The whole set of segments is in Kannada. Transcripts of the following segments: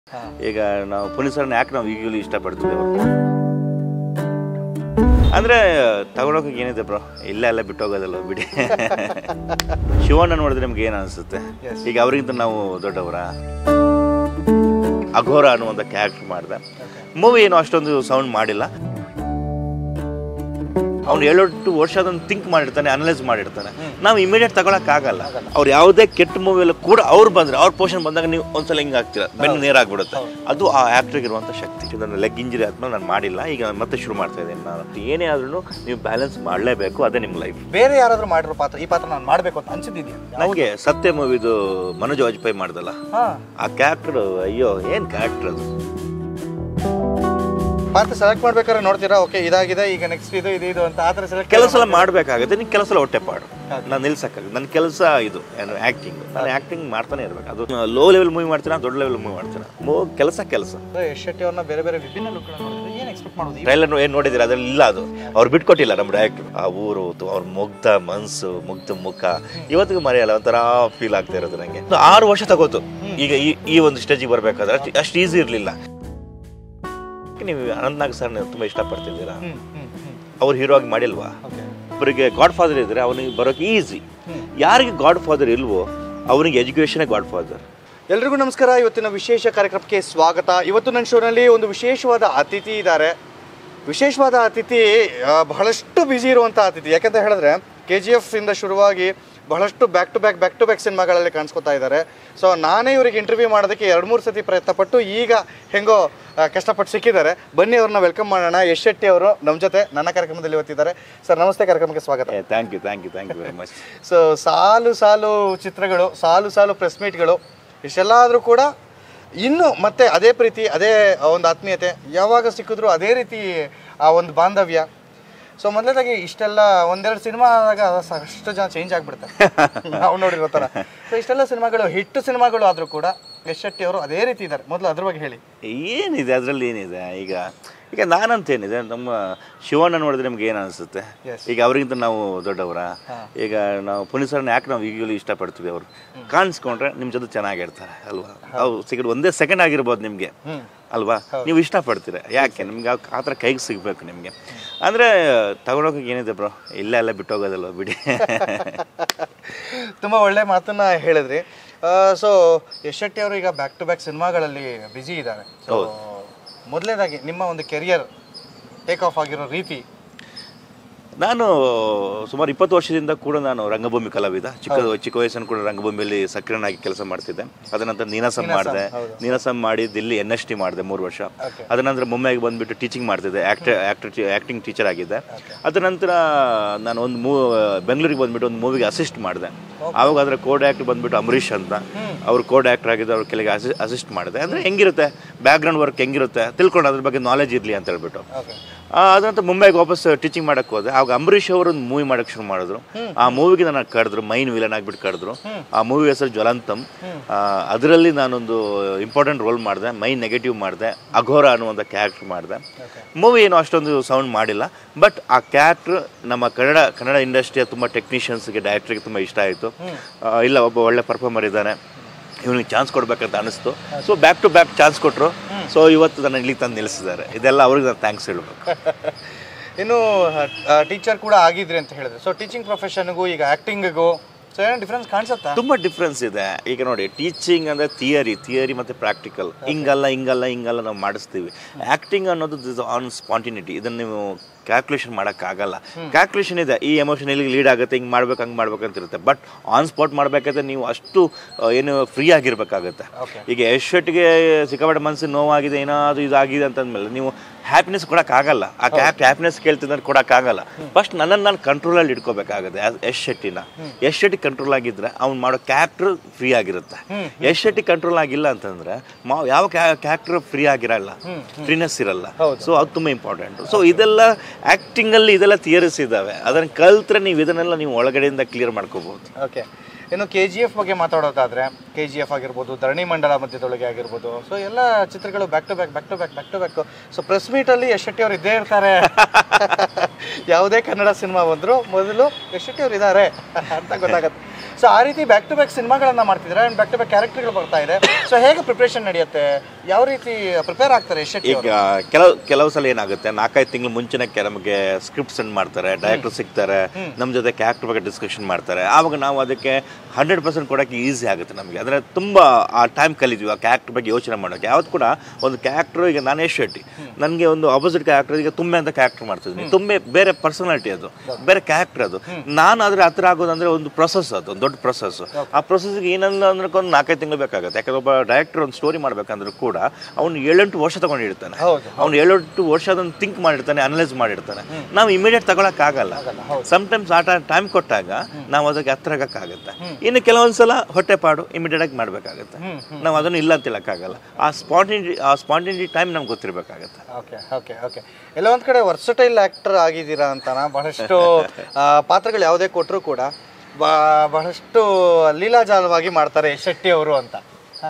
ಈಗ ನಾವು ಪೊಲೀಸರನ್ನ ಯಾಕೆ ನಾವು ಈಗಲೂ ಇಷ್ಟಪಡ್ತೀವಿ ಅವ್ರು ಅಂದ್ರೆ ತಗೊಂಡೋಗಕ್ಕೆ ಏನಿದೆ ಬ್ರೋ ಇಲ್ಲೇ ಎಲ್ಲ ಬಿಟ್ಟು ಹೋಗೋದಲ್ಲ ಬಿಡಿ ಶಿವಣ್ಣ ನೋಡಿದ್ರೆ ನಿಮ್ಗೆ ಏನು ಅನಿಸುತ್ತೆ Yes. ಈಗ ಅವರಿಗಿಂತ ನಾವು ದೊಡ್ಡವರ ಅಘೋರ ಅನ್ನುವಂಥ ಕ್ಯಾರೆಕ್ಟರ್ ಮಾಡಿದೆ ಮೂವಿ ಏನು ಅಷ್ಟೊಂದು ಸೌಂಡ್ ಮಾಡಿಲ್ಲ ಅವ್ನು ಏಳೆಂಟು ವರ್ಷ ಅದನ್ನು ಥಿಂಕ್ ಮಾಡಿರ್ತಾನೆ ಅನಲೈಸ್ ಮಾಡಿರ್ತಾನೆ ನಾವು ಇಮಿಡಿಯೇಟ್ ತಗೊಳಕ್ಕಾಗಲ್ಲ ಅವ್ರು ಯಾವುದೇ ಕೆಟ್ಟ ಮೂವಿಯಲ್ಲೂ ಕೂಡ ಅವ್ರು ಬಂದ್ರೆ ಅವ್ರ ಪೋರ್ಷನ್ ಬಂದಾಗ ನೀವು ಒಂದ್ಸಲ ಹಿಂಗೆ ಆಗ್ತೀರ ಬೆನ್ನು ನೇರಾಗ್ಬಿಡುತ್ತೆ ಅದು ಆ ಆ್ಯಕ್ಟ್ರಿಗೆ ಇರುವಂಥ ಶಕ್ತಿ ನನ್ನ ಲೆಗ್ ಇಂಜರಿ ಆದ್ಮೇಲೆ ನಾನು ಮಾಡಿಲ್ಲ ಈಗ ನಾನು ಮತ್ತೆ ಶುರು ಮಾಡ್ತಾ ಇದ್ದೀನಿ ನಾನು ಏನೇ ಆದ್ರೂ ನೀವು ಬ್ಯಾಲೆನ್ಸ್ ಮಾಡಲೇಬೇಕು ಅದೇ ನಿಮ್ಮ ಲೈಫ್ ಬೇರೆ ಯಾರಾದ್ರೂ ಮಾಡಿರೋ ಪಾತ್ರ ಈ ಪಾತ್ರ ನಾನು ಮಾಡಬೇಕು ಅಂತ ಅನ್ಸಿದ್ದಿದ್ಯಾ ನನಗೆ ಸತ್ಯ ಮೂವಿದು ಮನೋಜ್ ವಾಜಪೇಯಿ ಮಾಡ್ದಲ್ಲ ಹಾ ಆ ಕ್ಯಾರೆಕ್ಟರ್ ಅಯ್ಯೋ ಏನು ಕ್ಯಾರೆಕ್ಟರ್ ಅದು ಪಾತ್ರ ಸೆಲೆಕ್ಟ್ ಮಾಡ್ಬೇಕಾದ್ರೆ ನೋಡ್ತೀರಾ ಓಕೆ ಇದಾಗಿದೆ ಈಗ ನೆಕ್ಸ್ಟ್ ಇದು ಇದು ಇದು ಅಂತ ಆ ಥರ ಸೆಲೆಕ್ಟ್ ಕೆಲಸ ಎಲ್ಲ ಮಾಡಬೇಕಾಗುತ್ತೆ ನೀನು ಕೆಲಸ ಎಲ್ಲ ಹೊಟ್ಟೆ ಪಾಡು ಹೌದು. ನಾನು ನಿಲ್ಸಕ್ಕಾಗುತ್ತೆ ನನ್ನ ಕೆಲಸ ಇದು ಏನು ಆ್ಯಕ್ಟಿಂಗ್ ನಾನು ಆ್ಯಕ್ಟಿಂಗ್ ಮಾಡ್ತಾನೆ ಇರಬೇಕು ಅದು ಲೋ ಲೆವೆಲ್ ಮೂವಿ ಮಾಡ್ತೀನ ದೊಡ್ಡ ಲೆವೆಲ್ ಮೂವಿ ಮಾಡ್ತೀನ ಮೂ ಕೆಲಸ ಕೆಲಸ ಯಶ್ ಶೆಟ್ಟಿ ಅವ್ರನ್ನ ಬೇರೆ ಬೇರೆ ವಿಭಿನ್ನ ಲುಕ್ ನೋಡಿದ್ರೆ ಏನು ಎಕ್ಸ್ಪೆಕ್ಟ್ ಮಾಡೋದು ಟ್ರೈಲರ್ ಏನು ನೋಡಿದಿರ ಅದ್ರಲ್ಲಿ ಇಲ್ಲ ಅದು ಅವ್ರು ಬಿಟ್ಕೊಟ್ಟಿಲ್ಲ ನಮ್ಮ ಡೈರೆಕ್ಟರ್ ಆ ಊರು ಅವ್ರ ಮುಗ್ಧ ಮನ್ಸು ಮುಗ್ಧ ಮುಖ ಇವತ್ತಿಗೂ ಮರೆಯಲ್ಲ ಒಂಥರ ಫೀಲ್ ಆಗ್ತಾ ಇರೋದು ನನಗೆ ಆರು ವರ್ಷ ತಗೋತು ಈಗ ಈ ಈ ಒಂದು ಸ್ಟೇಜಿಗೆ ಬರಬೇಕಾದ್ರೆ ಅಷ್ಟು ಅಷ್ಟು ಈಸಿ ಇರಲಿಲ್ಲ ನೀವು ಅನಂತನಾಗ್ ಸರ್ ತುಂಬ ಇಷ್ಟಪಡ್ತಿದ್ದೀರಾ ಹ್ಮ್ ಹ್ಮ್ ಹ್ಮ್ ಅವ್ರು ಹೀರೋ ಆಗಿ ಮಾಡಿಲ್ವಾ ಓಕೆ ಒಬ್ಬರಿಗೆ ಗಾಡ್ ಫಾದರ್ ಇದ್ರೆ ಅವನಿಗೆ ಬರೋಕೆ ಈಸಿ ಯಾರಿಗೆ ಗಾಡ್ ಫಾದರ್ ಇಲ್ವೋ ಅವನಿಗೆ ಎಜುಕೇಷನೇ ಗಾಡ್ ಫಾದರ್ ಎಲ್ರಿಗೂ ನಮಸ್ಕಾರ ಇವತ್ತಿನ ವಿಶೇಷ ಕಾರ್ಯಕ್ರಮಕ್ಕೆ ಸ್ವಾಗತ ಇವತ್ತು ನನ್ನ ಶೋನಲ್ಲಿ ಒಂದು ವಿಶೇಷವಾದ ಅತಿಥಿ ಇದ್ದಾರೆ ವಿಶೇಷವಾದ ಅತಿಥಿ ಆ, ಬಹಳಷ್ಟು ಬ್ಯುಸಿ ಇರುವಂಥ ಅತಿಥಿ ಯಾಕಂತ ಹೇಳಿದ್ರೆ ಕೆ ಜಿ ಎಫ್ ಇಂದ ಶುರುವಾಗಿ ಬಹಳಷ್ಟು back to back back to back ಸಿನಿಮಾಗಳಲ್ಲಿ ಕಾಣಿಸ್ಕೊತಾ ಇದ್ದಾರೆ ಸೊ ನಾನೇ ಇವರಿಗೆ ಇಂಟರ್ವ್ಯೂ ಮಾಡೋದಕ್ಕೆ ಎರಡು ಮೂರು ಸತಿ ಪ್ರಯತ್ನ ಪಟ್ಟು ಈಗ ಹೆಂಗೋ ಆ, ಕಷ್ಟಪಟ್ಟು ಸಿಕ್ಕಿದ್ದಾರೆ ಬನ್ನಿ ಅವ್ರನ್ನ ವೆಲ್ಕಮ್ ಮಾಡೋಣ ಯಶ್ ಶೆಟ್ಟಿ ಅವರು ನಮ್ಮ ಜೊತೆ ನನ್ನ ಕಾರ್ಯಕ್ರಮದಲ್ಲಿ ಇವತ್ತಿದ್ದಾರೆ ಸರ್ ನಮಸ್ತೆ ಕಾರ್ಯಕ್ರಮಕ್ಕೆ ಸ್ವಾಗತ thank you thank you thank you very much so ಸಾಲು ಸಾಲು ಚಿತ್ರಗಳು ಸಾಲು ಸಾಲು ಪ್ರೆಸ್ ಮೀಟ್ಗಳು ಇಷ್ಟೆಲ್ಲ ಆದರೂ ಕೂಡ ಇನ್ನು ಮತ್ತೆ ಅದೇ ಪ್ರೀತಿ ಅದೇ ಒಂದು ಆತ್ಮೀಯತೆ ಯಾವಾಗ ಸಿಕ್ಕಿದ್ರು ಅದೇ ರೀತಿ ಆ ಒಂದು ಬಾಂಧವ್ಯ ಸೊ ಮೊದಲನೇದಾಗಿ ಇಷ್ಟೆಲ್ಲ ಒಂದೆರಡು ಸಿನಿಮಾ ಆದಾಗ ಅಷ್ಟು ಜನ ಚೇಂಜ್ ಆಗಿಬಿಡ್ತಾರೆ ನಾವು ನೋಡಿರೋ ಥರ ಸೊ ಇಷ್ಟೆಲ್ಲ ಸಿನಿಮಾಗಳು ಹಿಟ್ಟು ಸಿನಿಮಾಗಳು ಆದರೂ ಕೂಡ ಯಶ್ ಶೆಟ್ಟಿ ಅವರು ಅದೇ ರೀತಿ ಇದ್ದಾರೆ ಮೊದಲು ಅದ್ರ ಬಗ್ಗೆ ಹೇಳಿ ಏನಿದೆ ಅದರಲ್ಲಿ ಏನಿದೆ ಈಗ ಈಗ ನಾನಂತ ಏನಿದೆ ನಮ್ಮ ಶಿವಣ್ಣ ನೋಡಿದ್ರೆ ನಿಮ್ಗೆ ಏನು ಅನಿಸುತ್ತೆ Yes. ಈಗ ಅವರಿಗಿಂತ ನಾವು ದೊಡ್ಡವರ ಈಗ ನಾವು ಪೊಲೀಸರನ್ನ ಯಾಕೆ ನಾವು ಈಗಲೂ ಇಷ್ಟಪಡ್ತೀವಿ ಅವರು ಕಾಣಿಸ್ಕೊಂಡ್ರೆ ನಿಮ್ಮ ಜೊತೆ ಚೆನ್ನಾಗಿರ್ತಾರೆ ಅಲ್ವಾ ಅವು ಸಿಗಡ್ ಒಂದೇ ಸೆಕೆಂಡ್ ಆಗಿರ್ಬೋದು ನಿಮಗೆ ಅಲ್ವಾ ನೀವು ಇಷ್ಟಪಡ್ತೀರ ಯಾಕೆ ನಿಮ್ಗೆ ಆ- ಆ ಥರ ಕೈಗೆ ಸಿಗಬೇಕು ನಿಮಗೆ ಅಂದರೆ ತಗೊಂಡೋಗಕ್ಕೆ ಏನಿದೆ ಬ್ರೋ ಇಲ್ಲೇ ಎಲ್ಲ ಬಿಟ್ಟು ಹೋಗೋದಲ್ವ ಬಿಡಿ ತುಂಬ ಒಳ್ಳೆ ಮಾತನ್ನ ಹೇಳಿದ್ರಿ ಸೊ ಯಶ್ ಶೆಟ್ಟಿ ಅವರು ಈಗ ಬ್ಯಾಕ್ ಟು ಬ್ಯಾಕ್ ಸಿನಿಮಾಗಳಲ್ಲಿ ಬ್ಯುಸಿ ಇದ್ದಾರೆ ಸೊ ಮೊದಲನೇದಾಗಿ ನಿಮ್ಮ ಒಂದು ಕೆರಿಯರ್ ಟೇಕ್ ಆಫ್ ಆಗಿರೋ ರೀತಿ ನಾನು ಸುಮಾರು ಇಪ್ಪತ್ತು ವರ್ಷದಿಂದ ಕೂಡ ನಾನು ರಂಗಭೂಮಿ ಕಲಾವಿದ ಚಿಕ್ಕ ಚಿಕ್ಕ ವಯಸ್ಸನ್ನು ಕೂಡ ರಂಗಭೂಮಿಯಲ್ಲಿ ಸಕ್ರಿಯನಾಗಿ ಕೆಲಸ ಮಾಡ್ತಿದ್ದೆ ಅದ ನಂತರ ನೀನಾಸಂ ಮಾಡಿದೆ ಹೌದು. ನೀನಾಸಂ ಮಾಡಿ ದಿಲ್ಲಿ ಎನ್ ಎಸ್ ಟಿ ಮಾಡಿದೆ ಮೂರು ವರ್ಷ Okay. ಅದ ನಂತರ ಮುಂಬೈಗೆ ಬಂದ್ಬಿಟ್ಟು ಟೀಚಿಂಗ್ ಮಾಡ್ತಿದ್ದೆ ಆಕ್ಟರ್ ಆಕ್ಟರ್ ಆ್ಯಕ್ಟಿಂಗ್ ಟೀಚರ್ ಆಗಿದ್ದೆ ಅದ ನಂತರ ನಾನು ಒಂದು ಮೂ ಬೆಂಗಳೂರಿಗೆ ಬಂದ್ಬಿಟ್ಟು ಒಂದು ಮೂವಿಗೆ ಅಸಿಸ್ಟ್ ಮಾಡಿದೆ ಆವಾಗ ಅದರ ಕೋಡ್ ಆ್ಯಕ್ಟ್ ಬಂದ್ಬಿಟ್ಟು ಅಂಬರೀಷ್ ಅಂತ ಅವ್ರು ಕೋಡ್ ಆ್ಯಕ್ಟರ್ ಆಗಿದ್ದು ಅವ್ರ ಕೆಳಗೆ ಅಸಿ ಅಸಿಸ್ಟ್ ಮಾಡಿದೆ ಅಂದರೆ ಹೆಂಗಿರುತ್ತೆ ಬ್ಯಾಕ್ಗ್ರೌಂಡ್ ವರ್ಕ್ ಹೆಂಗಿರುತ್ತೆ ತಿಳ್ಕೊಂಡು ಅದ್ರ ಬಗ್ಗೆ ನಾಲೆಜ್ ಇರಲಿ ಅಂತ ಹೇಳ್ಬಿಟ್ಟು ಓಕೆ ಆ, ಅದಂತ ಮುಂಬೈಗೆ ವಾಪಸ್ ಟೀಚಿಂಗ್ ಮಾಡಕ್ಕೆ ಹೋದೆ ಆವಾಗ ಅಂಬರೀಷ್ ಅವರು ಒಂದು ಮೂವಿ ಮಾಡಕ್ಕೆ ಶುರು ಮಾಡಿದ್ರು ಆ ಮೂವಿಗೆ ನನ್ನ ಕರೆದ್ರು ಮೈನ್ ವಿಲನ್ ಆಗಿಬಿಟ್ಟು ಕರೆದ್ರು ಆ ಮೂವಿ ಹೆಸರು ಜ್ವಲಂತಂ ಅದರಲ್ಲಿ ನಾನೊಂದು ಇಂಪಾರ್ಟೆಂಟ್ ರೋಲ್ ಮಾಡಿದೆ ಮೈನ್ ನೆಗೆಟಿವ್ ಮಾಡಿದೆ ಅಘೋರ ಅನ್ನುವಂಥ ಕ್ಯಾರೆಕ್ಟರ್ ಮಾಡಿದೆ ಮೂವಿ ಏನು ಅಷ್ಟೊಂದು ಸೌಂಡ್ ಮಾಡಿಲ್ಲ ಬಟ್ ಆ ಕ್ಯಾರೆಕ್ಟರ್ ನಮ್ಮ ಕನ್ನಡ ಕನ್ನಡ ಇಂಡಸ್ಟ್ರಿಯ ತುಂಬ ಟೆಕ್ನಿಷಿಯನ್ಸ್ಗೆ ಡೈರೆಕ್ಟ್ರಿಗೆ ತುಂಬ ಇಷ್ಟ ಆಯಿತು ಇಲ್ಲ ಒಬ್ಬ ಒಳ್ಳೆ ಪರ್ಫಾರ್ಮರ್ ಇದ್ದಾನೆ ಇವನಿಗೆ ಚಾನ್ಸ್ ಕೊಡ್ಬೇಕಂತ ಅನಿಸ್ತು so back to back chance ಕೊಟ್ಟರು ಸೊ ಇವತ್ತು ನನ್ನ ಇಲ್ಲಿ ತಂದು ನಿಲ್ಲಿಸಿದ್ದಾರೆ ಇದೆಲ್ಲ ಅವ್ರಿಗೆ ನಾನು ಥ್ಯಾಂಕ್ಸ್ ಹೇಳ್ಬೇಕು ಇನ್ನು ಟೀಚರ್ ಕೂಡ ಆಗಿದ್ರಿ ಅಂತ ಹೇಳಿದ್ರೆ ಸೊ ಟೀಚಿಂಗ್ ಪ್ರೊಫೆಷನ್ಗೂ ಈಗ ಆ್ಯಕ್ಟಿಂಗಿಗೂ ಸೊ ಏನೋ ಡಿಫ್ರೆನ್ಸ್ ಕಾಣಿಸುತ್ತಾ ತುಂಬ ಡಿಫ್ರೆನ್ಸ್ ಇದೆ ಈಗ ನೋಡಿ ಟೀಚಿಂಗ್ ಅಂದರೆ ಥಿಯರಿ ಥಿಯರಿ ಮತ್ತು ಪ್ರಾಕ್ಟಿಕಲ್ ಹಿಂಗಲ್ಲ ಹಿಂಗಲ್ಲ ಹಿಂಗಲ್ಲ ನಾವು ಮಾಡಿಸ್ತೀವಿ ಆ್ಯಕ್ಟಿಂಗ್ ಅನ್ನೋದು ದಿಸ್ ಆನ್ ಸ್ಪಾಂಟಿನಿಟಿ ಇದನ್ನು ನೀವು ಕ್ಯಾಲ್ಕುಲೇಷನ್ ಮಾಡೋಕ್ಕಾಗಲ್ಲ ಕ್ಯಾಲ್ಕುಲೇಷನ್ ಇದೆ ಈ ಎಮೋಷನ್ ಎಲ್ಲಿಗೆ ಲೀಡ್ ಆಗುತ್ತೆ ಹಿಂಗೆ ಮಾಡ್ಬೇಕು ಹಂಗೆ ಮಾಡ್ಬೇಕು ಅಂತ ಇರುತ್ತೆ ಬಟ್ ಆನ್ ಸ್ಪಾಟ್ ಮಾಡಬೇಕಾದ್ರೆ ನೀವು ಅಷ್ಟು ಆ, ಏನು ಫ್ರೀ ಆಗಿರ್ಬೇಕಾಗತ್ತೆ Okay. ಈಗ ಎಷ್ಟೊಟ್ಟಿಗೆ ಸಿಕ್ಕಾಪಟ್ಟೆ ಮನಸ್ಸಿಗೆ ನೋವಾಗಿದೆ ಏನಾದರೂ ಇದಾಗಿದೆ ಅಂತಂದ್ಮೇಲೆ ನೀವು ಹ್ಯಾಪಿನೆಸ್ ಕೊಡೋಕ್ಕಾಗಲ್ಲ ಆ ಕ್ಯಾಪ್ ಹ್ಯಾಪಿನೆಸ್ ಕೇಳ್ತಿದ್ರೆ ಕೊಡೋಕ್ಕಾಗಲ್ಲ ಫಸ್ಟ್ ನನ್ನನ್ನು ನಾನು ಕಂಟ್ರೋಲಲ್ಲಿ ಇಟ್ಕೋಬೇಕಾಗುತ್ತೆ ಯಶ್ ಶೆಟ್ಟಿನ ಯಶ್ ಶೆಟ್ಟಿ ಕಂಟ್ರೋಲ್ ಆಗಿದ್ರೆ ಅವ್ನು ಮಾಡೋ ಕ್ಯಾರೆಕ್ಟರ್ ಫ್ರೀ ಆಗಿರುತ್ತೆ ಯಶ್ ಶೆಟ್ಟಿ ಕಂಟ್ರೋಲ್ ಆಗಿಲ್ಲ ಅಂತಂದ್ರೆ ಮಾ- ಯಾವ ಕ್ಯಾರೆಕ್ಟರ್ ಫ್ರೀ ಆಗಿರಲ್ಲ ಫ್ರೀನೆಸ್ ಇರಲ್ಲ ಸೊ ಅದು ತುಂಬ ಇಂಪಾರ್ಟೆಂಟ್ ಸೊ ಇದೆಲ್ಲ ಆ್ಯಕ್ಟಿಂಗಲ್ಲಿ ಇದೆಲ್ಲ ಥಿಯರೀಸ್ ಇದ್ದಾವೆ ಅದನ್ನು ಕಲ್ತ್ರೆ ನೀವು ಇದನ್ನೆಲ್ಲ ನೀವು ಒಳಗಡೆಯಿಂದ ಕ್ಲಿಯರ್ ಮಾಡ್ಕೋಬಹುದು ಓಕೆ ಇನ್ನು ಕೆ ಜಿ ಎಫ್ ಬಗ್ಗೆ ಮಾತಾಡೋದಾದ್ರೆ ಕೆ ಜಿ ಎಫ್ ಆಗಿರ್ಬೋದು ಧರಣಿ ಮಂಡಲ ಮಧ್ಯದೊಳಗೆ ಆಗಿರ್ಬೋದು ಸೊ ಎಲ್ಲ ಚಿತ್ರಗಳು back to back back to back back to back so press ಮೀಟಲ್ಲಿ ಯಶ್ ಶೆಟ್ಟಿ ಅವ್ರು ಇದ್ದೇ ಇರ್ತಾರೆ ಯಾವುದೇ ಕನ್ನಡ ಸಿನಿಮಾ ಬಂದರೂ ಮೊದಲು ಯಶ್ ಶೆಟ್ಟಿ ಅವ್ರು ಇದ್ದಾರೆ ಅಂತ ಗೊತ್ತಾಗತ್ತೆ ಸೊ ಆ ರೀತಿ ಬ್ಯಾಕ್ ಟು ಬ್ಯಾಕ್ ಸಿನಿಮಾಗಳನ್ನ ಮಾಡ್ತಿದ್ದಾರೆ ಆ್ಯಂಡ್ ಬ್ಯಾಕ್ ಟು ಬ್ಯಾಕ್ ಕ್ಯಾರೆಕ್ಟರ್ಗಳು ಬರ್ತಾ ಇದೆ ಸೊ ಹೇಗೆ ಪ್ರಿಪ್ರೇಷನ್ ನಡೆಯುತ್ತೆ ಯಾವ ರೀತಿ ಪ್ರಿಪೇರ್ ಆಗ್ತಾರೆ ಶೆಟ್ಟಿ ಈಗ ಕೆಲವು ಕೆಲವು ಸಲ ಏನಾಗುತ್ತೆ ನಾಲ್ಕೈದು ತಿಂಗಳು ಮುಂಚೆನೆ ಕೆ- ನಮಗೆ ಸ್ಕ್ರಿಪ್ಟ್ ಸೆಂಡ್ ಮಾಡ್ತಾರೆ ಡೈರೆಕ್ಟರ್ ಸಿಗ್ತಾರೆ ನಮ್ಮ ಜೊತೆ ಕ್ಯಾರೆಕ್ಟರ್ ಬಗ್ಗೆ ಡಿಸ್ಕಷನ್ ಮಾಡ್ತಾರೆ ಆವಾಗ ನಾವು ಅದಕ್ಕೆ ಹಂಡ್ರೆಡ್ ಪರ್ಸೆಂಟ್ ಕೊಡೋಕ್ಕೆ ಈಸಿ ಆಗುತ್ತೆ ನಮಗೆ ಅಂದರೆ ತುಂಬ ಆ ಟೈಮ್ ಕಲಿತೀವಿ ಆ ಕ್ಯಾರೆಕ್ಟರ್ ಬಗ್ಗೆ ಯೋಚನೆ ಮಾಡೋಕ್ಕೆ ಯಾವತ್ತು ಕೂಡ ಒಂದು ಕ್ಯಾರೆಕ್ಟರ್ ಈಗ ನಾನೇ ಶೆಟ್ಟಿ ನನಗೆ ಒಂದು ಆಪೋಸಿಟ್ ಕ್ಯಾರೆಕ್ಟರ್ ಈಗ ತುಂಬೆ ಅಂತ ಕ್ಯಾರೆಕ್ಟರ್ ಮಾಡ್ತಿದ್ದೀನಿ ತುಂಬೆ ಬೇರೆ ಪರ್ಸನಾಲಿಟಿ ಅದು ಬೇರೆ ಕ್ಯಾರೆಕ್ಟರ್ ಅದು ನಾನು ಅದ್ರ ಹತ್ರ ಆಗೋದಂದ್ರೆ ಒಂದು ಪ್ರೊಸೆಸ್ ಅದು ಒಂದು ದೊಡ್ಡ ಪ್ರೊಸೆಸ್ ಆ ಪ್ರೊಸೆಸ್ಗೆ ಏನಲ್ಲ ಅಂದ್ರೆ ಒಂದು ನಾಲ್ಕೈದು ತಿಂಗಳು ಬೇಕಾಗುತ್ತೆ ಯಾಕಂದ್ರೆ ಒಬ್ಬ ಡೈರೆಕ್ಟರ್ ಒಂದು ಸ್ಟೋರಿ ಮಾಡ್ಬೇಕಂದ್ರೂ ಕೂಡ ಅವ್ನು ಏಳೆಂಟು ವರ್ಷ ತಗೊಂಡಿರ್ತಾನೆ ಹೌದು ಅವ್ನು ಏಳೆಂಟು ವರ್ಷ ಅದನ್ನು ಥಿಂಕ್ ಮಾಡಿರ್ತಾನೆ ಅನಲೈಸ್ ಮಾಡಿರ್ತಾನೆ ನಾವು ಇಮಿಡಿಯೇಟ್ ತಗೊಳಕ್ಕಾಗಲ್ಲ ಸಮ್ಟೈಮ್ಸ್ ಆಟ ಟೈಮ್ ಕೊಟ್ಟಾಗ ನಾವು ಅದಕ್ಕೆ ಹತ್ರ ಆಗಕ್ಕಾಗತ್ತೆ ಇನ್ನು ಕೆಲವೊಂದು ಸಲ ಹೊಟ್ಟೆಪಾಡು ಇಮಿಡಿಯೇಟ್ ಆಗಿ ಮಾಡಬೇಕಾಗತ್ತೆ ನಾವು ಅದನ್ನು ಇಲ್ಲ ಅಂತ ಹೇಳಕ್ಕಾಗಲ್ಲ ಆ ಸ್ಪಾಂಟಿನಿಟಿ ಆ ಸ್ಪಾಂಟಿನಿಟಿ ಟೈಮ್ ನಮ್ಗೆ ಗೊತ್ತಿರಬೇಕಾಗತ್ತೆ ಓಕೆ ಓಕೆ ಓಕೆ ಎಲ್ಲ ಒಂದು ಕಡೆ ವರ್ಸಟೈಲ್ ಆ್ಯಕ್ಟರ್ ಆಗಿದ್ದೀರಾ ಅಂತಾನ ಬಹಳಷ್ಟು ಆ, ಪಾತ್ರಗಳು ಯಾವುದೇ ಕೊಟ್ಟರು ಕೂಡ ಬ- ಬಹಳಷ್ಟು ಲೀಲಾಜಾಲವಾಗಿ ಮಾಡ್ತಾರೆ ಶೆಟ್ಟಿ ಅವರು ಅಂತ ಹ?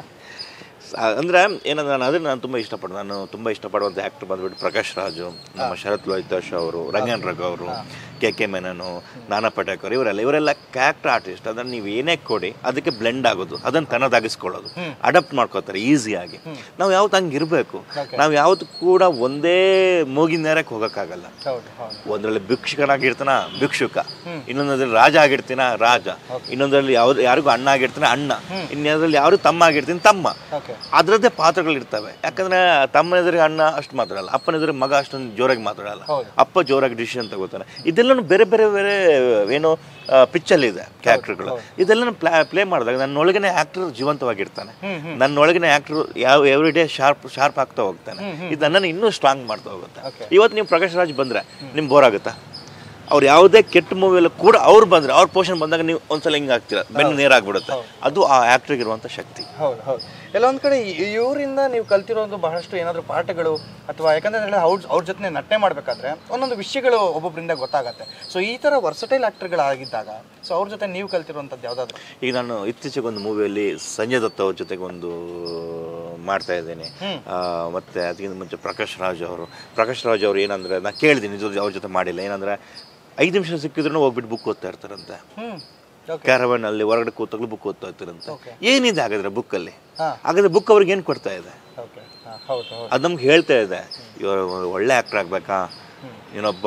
ಸ- ಅಂದ್ರೆ ಏನಂದ್ರೆ ನಾನು ಅದನ್ನ ನಾನು ತುಂಬ ಇಷ್ಟಪಡ್ತೀನಿ ನಾನು ತುಂಬ ಇಷ್ಟಪಡುವಂಥ ಆ್ಯಕ್ಟರ್ ಬಂದ್ಬಿಟ್ಟು ಪ್ರಕಾಶ್ ರಾಜು ನಮ್ಮ ಶರತ್ ಲೋಹಿತಾಶ್ ಅವರು ರಂಗನ್ ರಘು ಅವರು ಕೆ ಕೆ ಮೆನನು ನಾನಾ ಪಟೇಕರ್ ಇವರೆಲ್ಲ ಇವರೆಲ್ಲ ಕ್ಯಾರೆಕ್ಟರ್ ಆರ್ಟಿಸ್ಟ್ ಅದನ್ನು ನೀವು ಏನೇ ಕೊಡಿ ಅದಕ್ಕೆ ಬ್ಲೆಂಡ್ ಆಗೋದು ಅದನ್ನು ತನ್ನದಾಗಿಸ್ಕೊಳ್ಳೋದು ಅಡಾಪ್ಟ್ ಮಾಡ್ಕೋತಾರೆ ಈಸಿಯಾಗಿ ನಾವು ಯಾವತ್ತು ಹಂಗೆ ಇರಬೇಕು ನಾವು ಯಾವತ್ತು ಕೂಡ ಒಂದೇ ಮೂಗಿನ ನೇರಕ್ಕೆ ಹೋಗೋಕ್ಕಾಗಲ್ಲ ಹೌದು ಹೌದು ಒಂದರಲ್ಲಿ ಭಿಕ್ಷುಕನಾಗಿರ್ತಾನ ಭಿಕ್ಷುಕ ಇನ್ನೊಂದರಲ್ಲಿ ರಾಜ ಆಗಿರ್ತೀನ ರಾಜ ಇನ್ನೊಂದರಲ್ಲಿ ಯಾವ್ದು ಯಾರಿಗೂ ಅಣ್ಣ ಆಗಿರ್ತಾನೆ ಅಣ್ಣ ಇನ್ನೊಂದರಲ್ಲಿ ಯಾರು ತಮ್ಮ ಆಗಿರ್ತೀನಿ ತಮ್ಮ ಓಕೆ ಅದರದ್ದೇ ಪಾತ್ರಗಳಿರ್ತವೆ ಯಾಕಂದ್ರೆ ತಮ್ಮನ ಎದುರಿಗೆ ಅಣ್ಣ ಅಷ್ಟು ಮಾತಾಡಲ್ಲ ಅಪ್ಪನ ಎದುರಿಗೆ ಮಗ ಅಷ್ಟೊಂದು ಜೋರಾಗಿ ಮಾತಾಡಲ್ಲ ಹೌದು. ಅಪ್ಪ ಜೋರಾಗಿ ಡಿಸಿಷನ್ ತಗೋತಾನೆ ಇದೆಲ್ಲನೂ ಬೇರೆ ಬೇರೆ ಬೇರೆ ಏನು ಪಿಚ್ಚಲ್ಲಿ ಇದೆ ಕ್ಯಾರೆಕ್ಟರ್ಗಳು ಇದೆಲ್ಲ ಪ್ಲಾ ಪ್ಲೇ ಮಾಡಿದಾಗ ನನ್ನೊಳಗಿನ ಆಕ್ಟರ್ ಜೀವಂತವಾಗಿರ್ತಾನೆ ನನ್ನೊಳಗಿನ ಆಕ್ಟರ್ ಯಾವ ಎವ್ರಿ ಡೇ ಶಾರ್ಪ್ ಶಾರ್ಪ್ ಆಗ್ತಾ ಹೋಗ್ತಾನೆ ಇದು ನನ್ನನ್ನು ಇನ್ನೂ ಸ್ಟ್ರಾಂಗ್ ಮಾಡ್ತಾ ಹೋಗುತ್ತೆ Okay. ಇವತ್ತು ನೀವು ಪ್ರಕಾಶ್ ರಾಜ್ ಬಂದ್ರೆ ನಿಮ್ಗೆ ಬೋರ್ ಆಗುತ್ತಾ ಅವ್ರು ಯಾವುದೇ ಕೆಟ್ಟ ಮೂವಿಯಲ್ಲೂ ಕೂಡ ಅವ್ರು ಬಂದ್ರೆ ಅವ್ರ ಪೋಷನ್ ಬಂದಾಗ ನೀವು ಒಂದ್ಸಲ ಹಿಂಗೆ ಆಗ್ತೀರ ಬೆನ್ನು ನೇರಾಗ್ಬಿಡುತ್ತೆ ಅದು ಆ ಆಕ್ಟ್ರಿಗೆ ಇರುವಂಥ ಶಕ್ತಿ ಹೌದು ಹೌದು ಎಲ್ಲ ಒಂದು ಕಡೆ ಇ- ಇವರಿಂದ ನೀವು ಕಲ್ತಿರೋದು ಬಹಳಷ್ಟು ಏನಾದರೂ ಪಾಠಗಳು ಅಥವಾ ಯಾಕಂದ್ರೆ ಹೇಳಿದ್ರೆ ಅವ್ರ ಅವ್ರ ಜೊತೆ ನಟನೆ ಮಾಡಬೇಕಾದ್ರೆ ಒಂದೊಂದು ವಿಷಯಗಳು ಒಬ್ಬೊಬ್ಬರಿಂದ ಗೊತ್ತಾಗತ್ತೆ ಸೊ ಈ ಥರ ವರ್ಸಟೈಲ್ ಆ್ಯಕ್ಟರ್ಗಳಾಗಿದ್ದಾಗ ಸೊ ಅವ್ರ ಜೊತೆ ನೀವು ಕಲ್ತಿರುವಂಥದ್ದು ಯಾವುದಾದ್ರು ಈಗ ನಾನು ಇತ್ತೀಚೆಗೆ ಒಂದು ಮೂವಿಯಲ್ಲಿ ಸಂಜಯ್ ದತ್ತ ಅವ್ರ ಜೊತೆಗೆ ಒಂದು ಮಾಡ್ತಾ ಇದ್ದೇನೆ ಆ, ಮತ್ತೆ ಅದಕ್ಕಿಂತ ಮುಂಚೆ ಪ್ರಕಾಶ್ ರಾಜ್ ಅವರು ಪ್ರಕಾಶ್ ರಾಜ್ ಅವರು ಏನಂದ್ರೆ ನಾ ಕೇಳಿದ್ದೀನಿ ಇದು ಅವ್ರ ಜೊತೆ ಮಾಡಿಲ್ಲ ಏನಂದ್ರೆ ಐದು ನಿಮಿಷ ಸಿಕ್ಕಿದ್ರು ಹೋಗ್ಬಿಟ್ಟು ಬುಕ್ ಓದ್ತಾ ಇರ್ತಾರಂತೆ ಹ್ಞೂ ಓಕೆ ಕ್ಯಾರವನ್ ಅಲ್ಲಿ ಹೊರಗಡೆ ಕೂತಾಗ್ಲೂ ಬುಕ್ ಓದ್ತಾ ಇರ್ತಾರಂತೆ Okay. ಏನಿದೆ ಹಾಗಾದ್ರೆ ಬುಕ್ಕಲ್ಲಿ ಹಾಂ ಹಾಗಾದ್ರೆ ಬುಕ್ ಅವ್ರಿಗೆ ಏನು ಕೊಡ್ತಾ ಇದೆ ಓಕೆ ಹಾಂ ಹೌದು ಹೌದು ಅದು ನಮ್ಗೆ ಹೇಳ್ತಾ ಇದೆ ಇವರು ಒಳ್ಳೆ ಆ್ಯಕ್ಟರ್ ಆಗಬೇಕಾ ಇನ್ನೊಬ್ಬ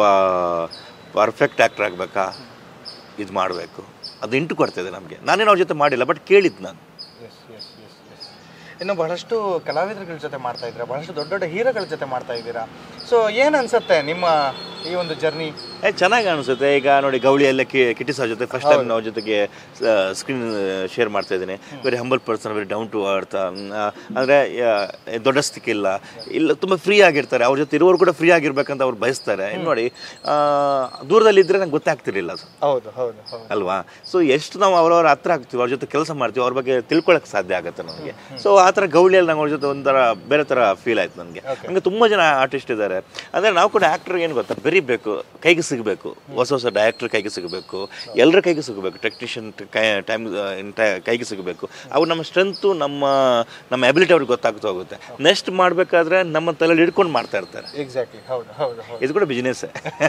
ಪರ್ಫೆಕ್ಟ್ ಆ್ಯಕ್ಟರ್ ಆಗಬೇಕಾ ಇದು ಮಾಡಬೇಕು ಅದು ಇಂಟು ಕೊಡ್ತಾ ಇದೆ ನಮಗೆ ನಾನೇನು ಅವ್ರ ಜೊತೆ ಮಾಡಿಲ್ಲ ಬಟ್ ಕೇಳಿದ್ದು ನಾನು ಎಸ್ ಎಸ್ ಎಸ್ ಎಸ್ ಇನ್ನು ಬಹಳಷ್ಟು ಕಲಾವಿದರುಗಳ ಜೊತೆ ಮಾಡ್ತಾ ಇದ್ದೀರಾ ಬಹಳಷ್ಟು ದೊಡ್ಡ ದೊಡ್ಡ ಹೀರೋಗಳ ಜೊತೆ ಮಾಡ್ತಾ ಇದ್ದೀರಾ ಸೊ ಏನು ಅನ್ಸುತ್ತೆ ನಿಮ್ಮ ಈ ಒಂದು ಜರ್ನಿ ಏ ಚೆನ್ನಾಗಿ ಅನಿಸುತ್ತೆ ಈಗ ನೋಡಿ ಗೌಳಿಯಲ್ಲೇ ಕಿ ಕಿಟಿ ಸರ್ ಜೊತೆ ಫಸ್ಟ್ ಟೈಮ್ ನಾವು ಜೊತೆಗೆ ಸ್ಕ್ರೀನ್ ಶೇರ್ ಮಾಡ್ತಾ ಇದ್ದೀನಿ very humble person very down to earth ಅಂದರೆ ದೊಡ್ಡ ಸ್ಥಿತಿಲ್ಲ ಇಲ್ಲ ತುಂಬ ಫ್ರೀ ಆಗಿರ್ತಾರೆ ಅವ್ರ ಜೊತೆ ಇರುವವರು ಕೂಡ ಫ್ರೀ ಆಗಿರ್ಬೇಕಂತ ಅವ್ರು ಬಯಸ್ತಾರೆ ಇನ್ನು ನೋಡಿ ಆ, ದೂರದಲ್ಲಿದ್ದರೆ ನಂಗೆ ಗೊತ್ತಾಗ್ತಿರ್ಲಿಲ್ಲ ಅದು ಹೌದು ಹೌದು ಹೌದು ಅಲ್ವಾ ಸೊ ಎಷ್ಟು ನಾವು ಅವರವರ ಹತ್ರ ಆಗ್ತೀವಿ ಅವ್ರ ಜೊತೆ ಕೆಲಸ ಮಾಡ್ತೀವಿ ಅವ್ರ ಬಗ್ಗೆ ತಿಳ್ಕೊಳಕ್ಕೆ ಸಾಧ್ಯ ಆಗುತ್ತೆ ನನಗೆ ಸೊ ಆ ಥರ ಗೌಳಿಯಲ್ಲಿ ನಂಗೆ ಅವ್ರ ಜೊತೆ ಒಂಥರ ಬೇರೆ ಥರ ಫೀಲ್ ಆಯ್ತು ನನಗೆ ಹಂಗೆ ತುಂಬ ಜನ ಆರ್ಟಿಸ್ಟ್ ಇದ್ದಾರೆ ಅಂದರೆ ನಾವು ಕೂಡ ಆ್ಯಕ್ಟರ್ ಏನು ಗೊತ್ತಾ ಬೆರಿಬೇಕು ಕೈಗೆ ಸಿಗಬೇಕು ಹೊಸ ಹೊಸ ಡೈರೆಕ್ಟರ್ ಕೈಗೆ ಸಿಗಬೇಕು ಎಲ್ಲರ ಕೈಗೆ ಸಿಗಬೇಕು ಟೆಕ್ನಿಷಿಯನ್ ಕೈ ಟೈಮ್ ಕೈಗೆ ಸಿಗಬೇಕು ಅವು ನಮ್ಮ ಸ್ಟ್ರೆಂತು ನಮ್ಮ ನಮ್ಮ ಎಬಿಲಿಟಿ ಅವ್ರಿಗೆ ಗೊತ್ತಾಗ್ತಾ ಹೋಗುತ್ತೆ ನೆಕ್ಸ್ಟ್ ಮಾಡಬೇಕಾದ್ರೆ ನಮ್ಮ ತಲೆಯಲ್ಲಿ ಹಿಡ್ಕೊಂಡು ಮಾಡ್ತಾ ಇರ್ತಾರೆ ಎಕ್ಸಾಕ್ಟ್ಲಿ ಹೌದು ಹೌದು ಹೌದು ಇದು ಕೂಡ ಬಿಸ್ನೆಸ್ಸೇ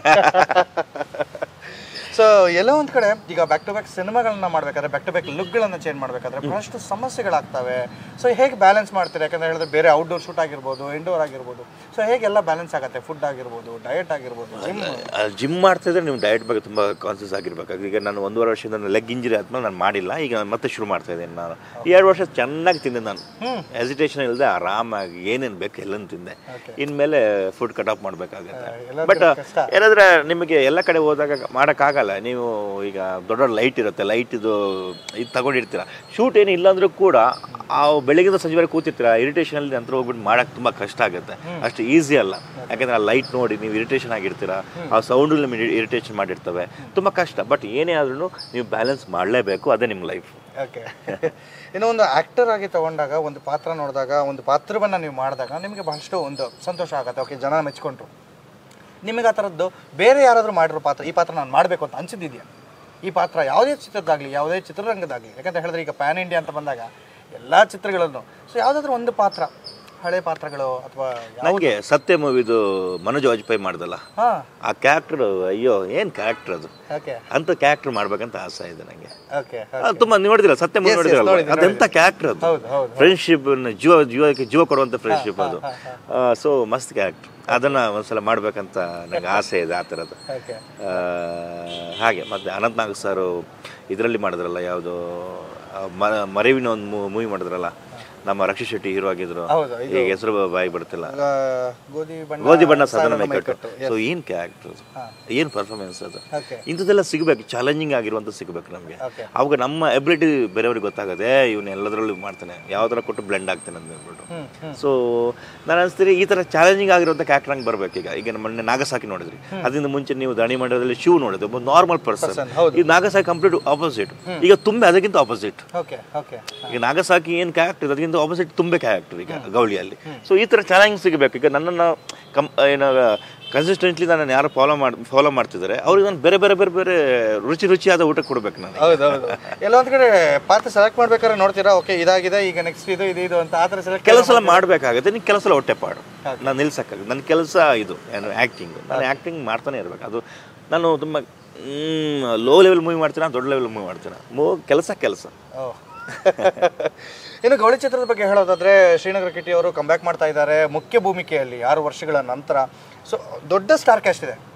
ಸೊ ಎಲ್ಲ ಒಂದು ಕಡೆ ಈಗ ಬ್ಯಾಕ್ ಟು ಬ್ಯಾಕ್ ಸಿನಿಮಾಗಳನ್ನ ಮಾಡಬೇಕಾದ್ರೆ ಬ್ಯಾಕ್ ಟು ಬ್ಯಾಕ್ ಲುಕ್ಗಳನ್ನು ಚೇಂಜ್ ಮಾಡಬೇಕಾದ್ರೆ ಬಹಳಷ್ಟು ಸಮಸ್ಯೆಗಳಾಗ್ತವೆ ಸೊ ಹೇಗೆ ಬ್ಯಾಲೆನ್ಸ್ ಮಾಡ್ತೀರಾ ಯಾಕಂದ್ರೆ ಹೇಳಿದ್ರೆ ಬೇರೆ ಔಟ್ಡೋರ್ ಶೂಟ್ ಆಗಿರ್ಬೋದು ಇಂಡೋರ್ ಆಗಿರ್ಬೋದು ಸೊ ಹೇಗೆಲ್ಲ ಬ್ಯಾಲೆನ್ಸ್ ಆಗುತ್ತೆ ಫುಡ್ ಆಗಿರ್ಬೋದು ಡಯಟ್ ಆಗಿರ್ಬೋದು ಜಿಮ್ ಜಿಮ್ ಮಾಡ್ತಿದ್ರೆ ನೀವು ಡಯಟ್ ಬಗ್ಗೆ ತುಂಬ ಕಾನ್ಸಿಯಸ್ ಆಗಿರ್ಬೇಕಾಗುತ್ತೆ ಈಗ ನಾನು ಒಂದೂವರೆ ವರ್ಷದಿಂದ ನನ್ನ ಲೆಗ್ ಇಂಜರಿ ಆದ್ಮೇಲೆ ನಾನು ಮಾಡಿಲ್ಲ ಈಗ ನಾನು ಮತ್ತೆ ಶುರು ಮಾಡ್ತಾ ಇದ್ದೀನಿ ನಾನು ಈ ಎರಡು ವರ್ಷ ಚೆನ್ನಾಗಿ ತಿಂದೆ ನಾನು ಹೆಸಿಟೇಷನ್ ಇಲ್ಲದೆ ಆರಾಮಾಗಿ ಏನೇನು ಬೇಕು ಎಲ್ಲನೂ ತಿಂದೆ ಇನ್ಮೇಲೆ ಫುಡ್ ಕಟ್ ಆಫ್ ಮಾಡಬೇಕಾಗುತ್ತೆ ಎಲ್ಲದಕ್ಕೂ ಬಟ್ ಕಷ್ಟ. ಏನಾದ್ರೆ ನಿಮಗೆ ಎಲ್ಲ ಕಡೆ ಹೋದಾಗ ಮಾಡೋಕ್ಕಾಗಲ್ಲ ನೀವು ಈಗ ದೊಡ್ಡ ದೊಡ್ಡ ಲೈಟ್ ಇರುತ್ತೆ ಲೈಟ್ ಇದು ಇದು ತಗೊಂಡಿರ್ತೀರ ಶೂಟ್ ಏನು ಇಲ್ಲ ಅಂದ್ರೂ ಕೂಡ ಆ ಬೆಳಗಿಂದ ಸಂಜೆವರೆಗೆ ಕೂತಿರ್ತೀರ ಇರಿಟೇಷನಲ್ಲಿ ನಂತರ ಹೋಗ್ಬಿಟ್ಟು ಮಾಡೋಕ್ಕೆ ತುಂಬ ಕಷ್ಟ ಆಗುತ್ತೆ ಅಷ್ಟು ಈಸಿ ಅಲ್ಲ ಯಾಕಂದ್ರೆ ಆ ಲೈಟ್ ನೋಡಿ ನೀವು ಇರಿಟೇಷನ್ ಆಗಿರ್ತೀರ ಆ ಸೌಂಡು ನಿಮಗೆ ಇರಿಟೇಷನ್ ಮಾಡಿರ್ತವೆ ತುಂಬ ಕಷ್ಟ ಬಟ್ ಏನೇ ಆದ್ರೂ ನೀವು ಬ್ಯಾಲೆನ್ಸ್ ಮಾಡಲೇಬೇಕು ಅದೇ ನಿಮ್ಮ ಲೈಫ್ ಓಕೆ ಇನ್ನು ಒಂದು ಆ್ಯಕ್ಟರ್ ಆಗಿ ತಗೊಂಡಾಗ ಒಂದು ಪಾತ್ರ ನೋಡಿದಾಗ ಒಂದು ಪಾತ್ರವನ್ನು ನೀವು ಮಾಡಿದಾಗ ನಿಮಗೆ ಬಹಳಷ್ಟು ಒಂದು ಸಂತೋಷ ಆಗುತ್ತೆ ಓಕೆ ಜನ ಮೆಚ್ಕೊಂಡ್ರು ನಿಮಗೆ ಆ ಥರದ್ದು ಬೇರೆ ಯಾರಾದರೂ ಮಾಡಿರೋ ಪಾತ್ರ ಈ ಪಾತ್ರ ನಾನು ಮಾಡಬೇಕು ಅಂತ ಅನ್ಸಿದ್ದಿದೆಯಾ ಈ ಪಾತ್ರ ಯಾವುದೇ ಚಿತ್ರದಾಗಲಿ ಯಾವುದೇ ಚಿತ್ರರಂಗದಾಗಲಿ ಯಾಕಂತ ಹೇಳಿದ್ರೆ ಈಗ ಪ್ಯಾನ್ ಇಂಡಿಯಾ ಅಂತ ಬಂದಾಗ ಎಲ್ಲ ಚಿತ್ರಗಳನ್ನು ಸೊ ಯಾವುದಾದ್ರೂ ಒಂದು ಪಾತ್ರ ಹಳೆ ಪಾತ್ರಗಳು ಅಥವಾ ನನಗೆ ಸತ್ಯ ಮೂವಿದು ಮನೋಜ್ ವಾಜಪೇಯಿ ಮಾಡ್ದಲ್ಲ ಹಾ ಆ ಕ್ಯಾರೆಕ್ಟರ್ ಅಯ್ಯೋ ಏನು ಕ್ಯಾರೆಕ್ಟರ್ ಅದು ಓಕೆ ಅಂತ ಕ್ಯಾರೆಕ್ಟರ್ ಮಾಡ್ಬೇಕಂತ ಆಸೆ ಇದೆ ನನಗೆ ಓಕೆ ಅದು ತುಂಬಾ ನೋಡಿದಿಲ್ಲ ಸತ್ಯ ಮೂವಿ Yes, yes, ನೋಡಿದಿರಲ್ಲ ನೋಡಿದ್ದೀನಿ, ಅದೆಂತ ಕ್ಯಾರೆಕ್ಟರ್ ಅದು ಹೌದು ಹೌದು ಫ್ರೆಂಡ್ಶಿಪ್ ಜೀವ ಜೀವಕ್ಕೆ ಜೀವ ಕೊಡುವಂಥ ಫ್ರೆಂಡ್ಶಿಪ್ ಅದು ಸೊ ಮಸ್ತ್ ಕ್ಯಾರೆಕ್ಟರ್ ಅದನ್ನ ಒಂದ್ಸಲ ಮಾಡ್ಬೇಕಂತ ನನಗೆ ಆಸೆ ಇದೆ ಆ ಥರದ್ದು ಓಕೆ ಆ, ಹಾಗೆ ಮತ್ತೆ ಅನಂತ್ ನಾಗ್ ಸರ್ ಇದರಲ್ಲಿ ಮಾಡಿದ್ರಲ್ಲ ಯಾವುದು ಮರೆವಿನ ಒಂದು ಮೂವಿ ಮಾಡಿದ್ರಲ್ಲ ನಮ್ಮ ರಕ್ಷಿತ್ ಶೆಟ್ಟಿ ಹೀರೋ ಆಗಿದ್ರು ಹೌದು ಈಗ ಹೆಸರು ಬಾಯಿ ಬರ್ತಿಲ್ಲ ಆ, ಗೋಧಿ ಬಣ್ಣ ಗೋಧಿ ಬಣ್ಣ ಸಾಧನ ಸಾಧನ ಮೇಕಟ್ಟು ಮೈಕಟ್ಟು. ಸೊ ಏನು ಕ್ಯಾರೆಕ್ಟರ್ ಏನು ಪರ್ಫಾರ್ಮೆನ್ಸ್ ಅದು ಓಕೆ ಇಂಥದ್ದೆಲ್ಲ ಸಿಗಬೇಕು ಚಾಲೆಂಜಿಂಗ್ ಆಗಿರುವಂಥ ಸಿಗಬೇಕು ನಮಗೆ ಓಕೆ ಅವಾಗ ನಮ್ಮ ಎಬಿಲಿಟಿ ಬೇರೆಯವ್ರಿಗೆ ಗೊತ್ತಾಗದೆ ಇವನು ಎಲ್ಲದರಲ್ಲೂ ಮಾಡ್ತಾನೆ ಯಾವ ಥರ ಕೊಟ್ಟು ಬ್ಲೆಂಡ್ ಆಗ್ತಾನೆ ಅಂತ ಹೇಳ್ಬಿಟ್ಟು ಹ್ಮ್ ಹ್ಮ್ ಸೊ ನಾನು ಅನಿಸ್ತೀರಿ ಈ ಥರ ಚಾಲೆಂಜಿಂಗ್ ಆಗಿರುವಂಥ ಕ್ಯಾರೆಕ್ಟರ್ ಹಂಗೆ ಬರ್ಬೇಕು ಈಗ ಈಗ ಮೊನ್ನೆ ನಾಗಸಾಕಿ ನೋಡಿದ್ರಿ ಅದರಿಂದ ಮುಂಚೆ ನೀವು ದಣಿ ಮಂಡ್ಯದಲ್ಲಿ ಶಿವ್ ನೋಡಿದ್ರಿ ಒಬ್ಬ ನಾರ್ಮಲ್ ಪರ್ಸನ್ Person, ಹೌದು. ಈ ನಾಗಸಾಕಿ ಕಂಪ್ಲೀಟ್ ಆಪೋಸಿಟ್ ಈಗ ತುಂಬೆ ಅದಕ್ಕಿಂತ ಆಪೋಸಿಟ್ ಓಕೆ ಓಕೆ ಈಗ ನಾಗಸಾಕಿ ಏನು ಕ್ಯಾರೆಕ್ಟರ್ ಅದಕ್ಕಿಂತ ಆಪೋಸಿಟ್ ತುಂಬೆ ಕ್ಯಾರೆಕ್ಟರ್ ಈಗ ಗೌಳಿಯಲ್ಲಿ ಸೊ ಈ ಥರ ಚಾಲೆಂಜ್ ಸಿಗಬೇಕು ಈಗ ನನ್ನನ್ನು ಕಂ ಏನೋ ಕನ್ಸಿಸ್ಟೆಂಟ್ಲಿ ನಾನು ಯಾರು ಫಾಲೋ ಮಾಡಿ ಫಾಲೋ ಮಾಡ್ತಿದ್ದಾರೆ ಅವ್ರಿಗೆ ನಾನು ಬೇರೆ ಬೇರೆ ಬೇರೆ ಬೇರೆ ರುಚಿ ರುಚಿಯಾದ ಊಟ ಕೊಡ್ಬೇಕು ನಾನು ಹೌದು ಹೌದು ಎಲ್ಲ ಒಂದ್ ಕಡೆ ಪಾತ್ರ ಸೆಲೆಕ್ಟ್ ಮಾಡ್ಬೇಕಾದ್ರೆ ನೋಡ್ತೀರಾ ಓಕೆ ಇದಾಗಿದೆ ಈಗ ನೆಕ್ಸ್ಟ್ ಇದು ಇದು ಇದು ಅಂತ ಆ ಥರ ಸೆಲೆಕ್ಟ್ ಕೆಲಸ ಎಲ್ಲ ಮಾಡಬೇಕಾಗುತ್ತೆ ನೀನು ಕೆಲಸ ಎಲ್ಲ ಹೊಟ್ಟೆಪಾಡು ನಾನು ನಿಲ್ಸಕ್ಕಾಗುತ್ತೆ ನನ್ನ ಕೆಲಸ ಇದು ಏನು ಆ್ಯಕ್ಟಿಂಗ್ ನಾನು ಆ್ಯಕ್ಟಿಂಗ್ ಮಾಡ್ತಾನೆ ಇರಬೇಕು ಅದು ನಾನು ತುಂಬ ಲೋ ಲೆವೆಲ್ ಮೂವಿ ಮಾಡ್ತೀನಿ ದೊಡ್ಡ ಲೆವೆಲ್ ಮೂವಿ ಮಾಡ್ತೀನಿ ಮೂ ಕೆಲಸ ಕೆಲಸ ಓ. ಇನ್ನು ಗೌಳಿ ಚಿತ್ರದ ಬಗ್ಗೆ ಹೇಳೋದಾದ್ರೆ ಶ್ರೀನಗರ ಕಿಟ್ಟಿ ಅವರು ಕಂಬ್ಯಾಕ್ ಮಾಡ್ತಾ ಇದ್ದಾರೆ ಮುಖ್ಯ ಭೂಮಿಕೆಯಲ್ಲಿ ಆರು ವರ್ಷಗಳ ನಂತರ ಸೊ ದೊಡ್ಡ ಸ್ಟಾರ್ ಕ್ಯಾಸ್ಟ್ ಇದೆ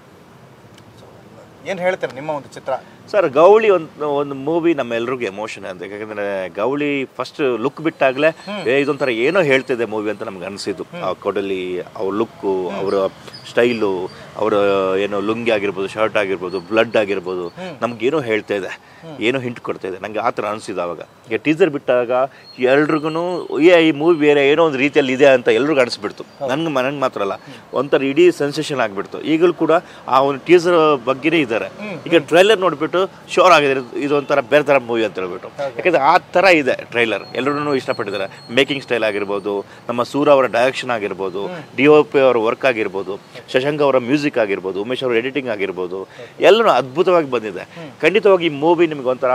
ಏನು ಹೇಳ್ತೀರಾ ನಿಮ್ಮ ಒಂದು ಚಿತ್ರ ಸರ್ ಗೌಳಿ ಒಂದು ಒಂದು ಮೂವಿ ನಮ್ಮೆಲ್ರಿಗೂ ಎಮೋಷನ್ ಅಂತ ಯಾಕಂದ್ರೆ ಗೌಳಿ ಫಸ್ಟ್ ಲುಕ್ ಬಿಟ್ಟಾಗಲೇ ಏ ಇದೊಂಥರ ಏನೋ ಹೇಳ್ತಿದೆ ಮೂವಿ ಅಂತ ನಮ್ಗೆ ಅನಿಸಿದ್ದು ಆ ಕೊಡಲಿ ಅವ್ರ ಲುಕ್ಕು ಅವರ ಸ್ಟೈಲು ಅವರ ಏನೋ ಲುಂಗಿ ಆಗಿರ್ಬೋದು ಶರ್ಟ್ ಆಗಿರ್ಬೋದು ಬ್ಲಡ್ ಆಗಿರ್ಬೋದು ನಮ್ಗೆ ಏನೋ ಹೇಳ್ತಾ ಇದೆ ಏನೋ ಹಿಂಟ್ ಕೊಡ್ತಾ ಇದೆ ನಂಗೆ ಆ ಥರ ಅನಿಸಿದ್ದು ಅವಾಗ ಈಗ ಟೀಸರ್ ಬಿಟ್ಟಾಗ ಎಲ್ರಿಗೂ ಏ ಈ ಮೂವಿ ಬೇರೆ ಏನೋ ಒಂದು ರೀತಿಯಲ್ಲಿ ಇದೆ ಅಂತ ಎಲ್ರಿಗೂ ಅನಿಸ್ಬಿಡ್ತು ನನ್ಗೆ ನನಗೆ ಮಾತ್ರ ಅಲ್ಲ ಒಂಥರ ಇಡೀ ಸೆನ್ಸೇಷನ್ ಆಗಿಬಿಡ್ತು ಈಗಲೂ ಕೂಡ ಆ ಒಂದು ಟೀಸರ್ ಬಗ್ಗೆನೇ ಇದ್ದಾರೆ ಈಗ ಟ್ರೈಲರ್ ನೋಡ್ಬಿಟ್ಟು ಶೋರ್ ಆಗಿದೆ ಇದು- ಇದು ಒಂಥರ ಬೇರೆ ಥರ ಮೂವಿ ಅಂತ ಹೇಳ್ಬಿಟ್ಟು ಯಾಕಂದ್ರೆ ಆ ಥರ ಇದೆ ಟ್ರೈಲರ್ ಎಲ್ಲರೂ ಇಷ್ಟಪಟ್ಟಿದ್ದಾರೆ ಮೇಕಿಂಗ್ ಸ್ಟೈಲ್ ಆಗಿರ್ಬೋದು ನಮ್ಮ ಸೂರ ಅವರ ಡೈರೆಕ್ಷನ್ ಆಗಿರ್ಬೋದು ಡಿ ಒ ಪಿ ಅವರ ವರ್ಕ್ ಆಗಿರ್ಬೋದು ಶಶಾಂಕ್ ಅವರ ಮ್ಯೂಸಿಕ್ ಆಗಿರ್ಬೋದು ಉಮೇಶ್ ಅವರ ಎಡಿಟಿಂಗ್ ಆಗಿರ್ಬೋದು ಎಲ್ಲನೂ ಅದ್ಭುತವಾಗಿ ಬಂದಿದೆ ಖಂಡಿತವಾಗಿ ಈ ಮೂವಿ ನಿಮಗೆ ಒಂಥರ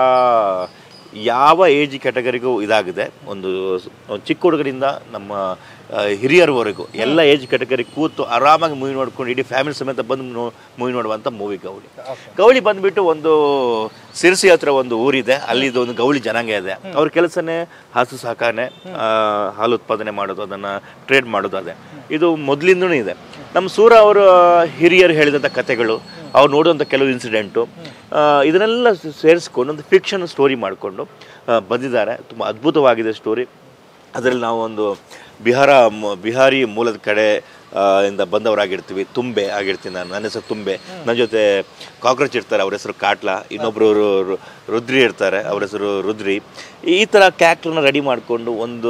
ಯಾವ ಏಜ್ ಕ್ಯಾಟಗರಿಗೂ ಇದಾಗಿದೆ ಒಂದು ಸ್- ಒಂದು ಚಿಕ್ಕ ಹುಡುಗರಿಂದ ನಮ್ಮ ಆ, ಹಿರಿಯರವರೆಗೂ ಎಲ್ಲ ಏಜ್ ಕ್ಯಾಟಗರಿ ಕೂತು ಆರಾಮಾಗಿ ಮೂವಿ ನೋಡ್ಕೊಂಡು ಇಡೀ ಫ್ಯಾಮಿಲಿ ಸಮೇತ ಬಂದು ಮೂವಿ ನೋಡುವಂಥ ಮೂವಿ ಗೌಳಿ ಗೌಳಿ ಬಂದ್ಬಿಟ್ಟು ಒಂದು ಸಿರ್ಸಿ ಹತ್ರ ಒಂದು ಊರಿದೆ ಅಲ್ಲಿದು ಒಂದು ಗೌಳಿ ಜನಾಂಗ ಇದೆ ಅವ್ರ ಕೆಲಸನೇ ಹಸು ಸಾಕಾನೆ ಆ, ಹಾಲು ಉತ್ಪಾದನೆ ಮಾಡೋದು ಅದನ್ನು ಟ್ರೇಡ್ ಮಾಡೋದು ಅದೇ ಇದು ಮೊದಲಿಂದನೂ ಇದೆ ನಮ್ಮ ಸೂರ ಅವರ ಹಿರಿಯರು ಹೇಳಿದಂಥ ಕಥೆಗಳು ಅವ್ರು ನೋಡುವಂಥ ಕೆಲವು ಇನ್ಸಿಡೆಂಟು ಇದನ್ನೆಲ್ಲ ಸೇರಿಸ್ಕೊಂಡು ಒಂದು ಫಿಕ್ಷನ್ ಸ್ಟೋರಿ ಮಾಡಿಕೊಂಡು ಬಂದಿದ್ದಾರೆ ತುಂಬ ಅದ್ಭುತವಾಗಿದೆ ಸ್ಟೋರಿ ಅದರಲ್ಲಿ ನಾವು ಒಂದು ಬಿಹಾರ ಮು- ಬಿಹಾರಿ ಮೂಲದ ಕಡೆ ಆ, ಇಂದ ಬಂದವರಾಗಿರ್ತೀವಿ ತುಂಬೆ ಆಗಿರ್ತೀನಿ ನಾನು ನನ್ನ ಹೆಸರು ತುಂಬೆ ನನ್ನ ಜೊತೆ ಕಾಕ್ರೋಚ್ ಇರ್ತಾರೆ ಅವ್ರ ಹೆಸರು ಕಾಟ್ಲ ಇನ್ನೊಬ್ರು ರು- ರು- ರುದ್ರಿ ಇರ್ತಾರೆ ಅವ್ರ ಹೆಸರು ರುದ್ರಿ ಈ ಥರ ಕ್ಯಾರೆಕ್ಟರ್ನ ರೆಡಿ ಮಾಡಿಕೊಂಡು ಒಂದು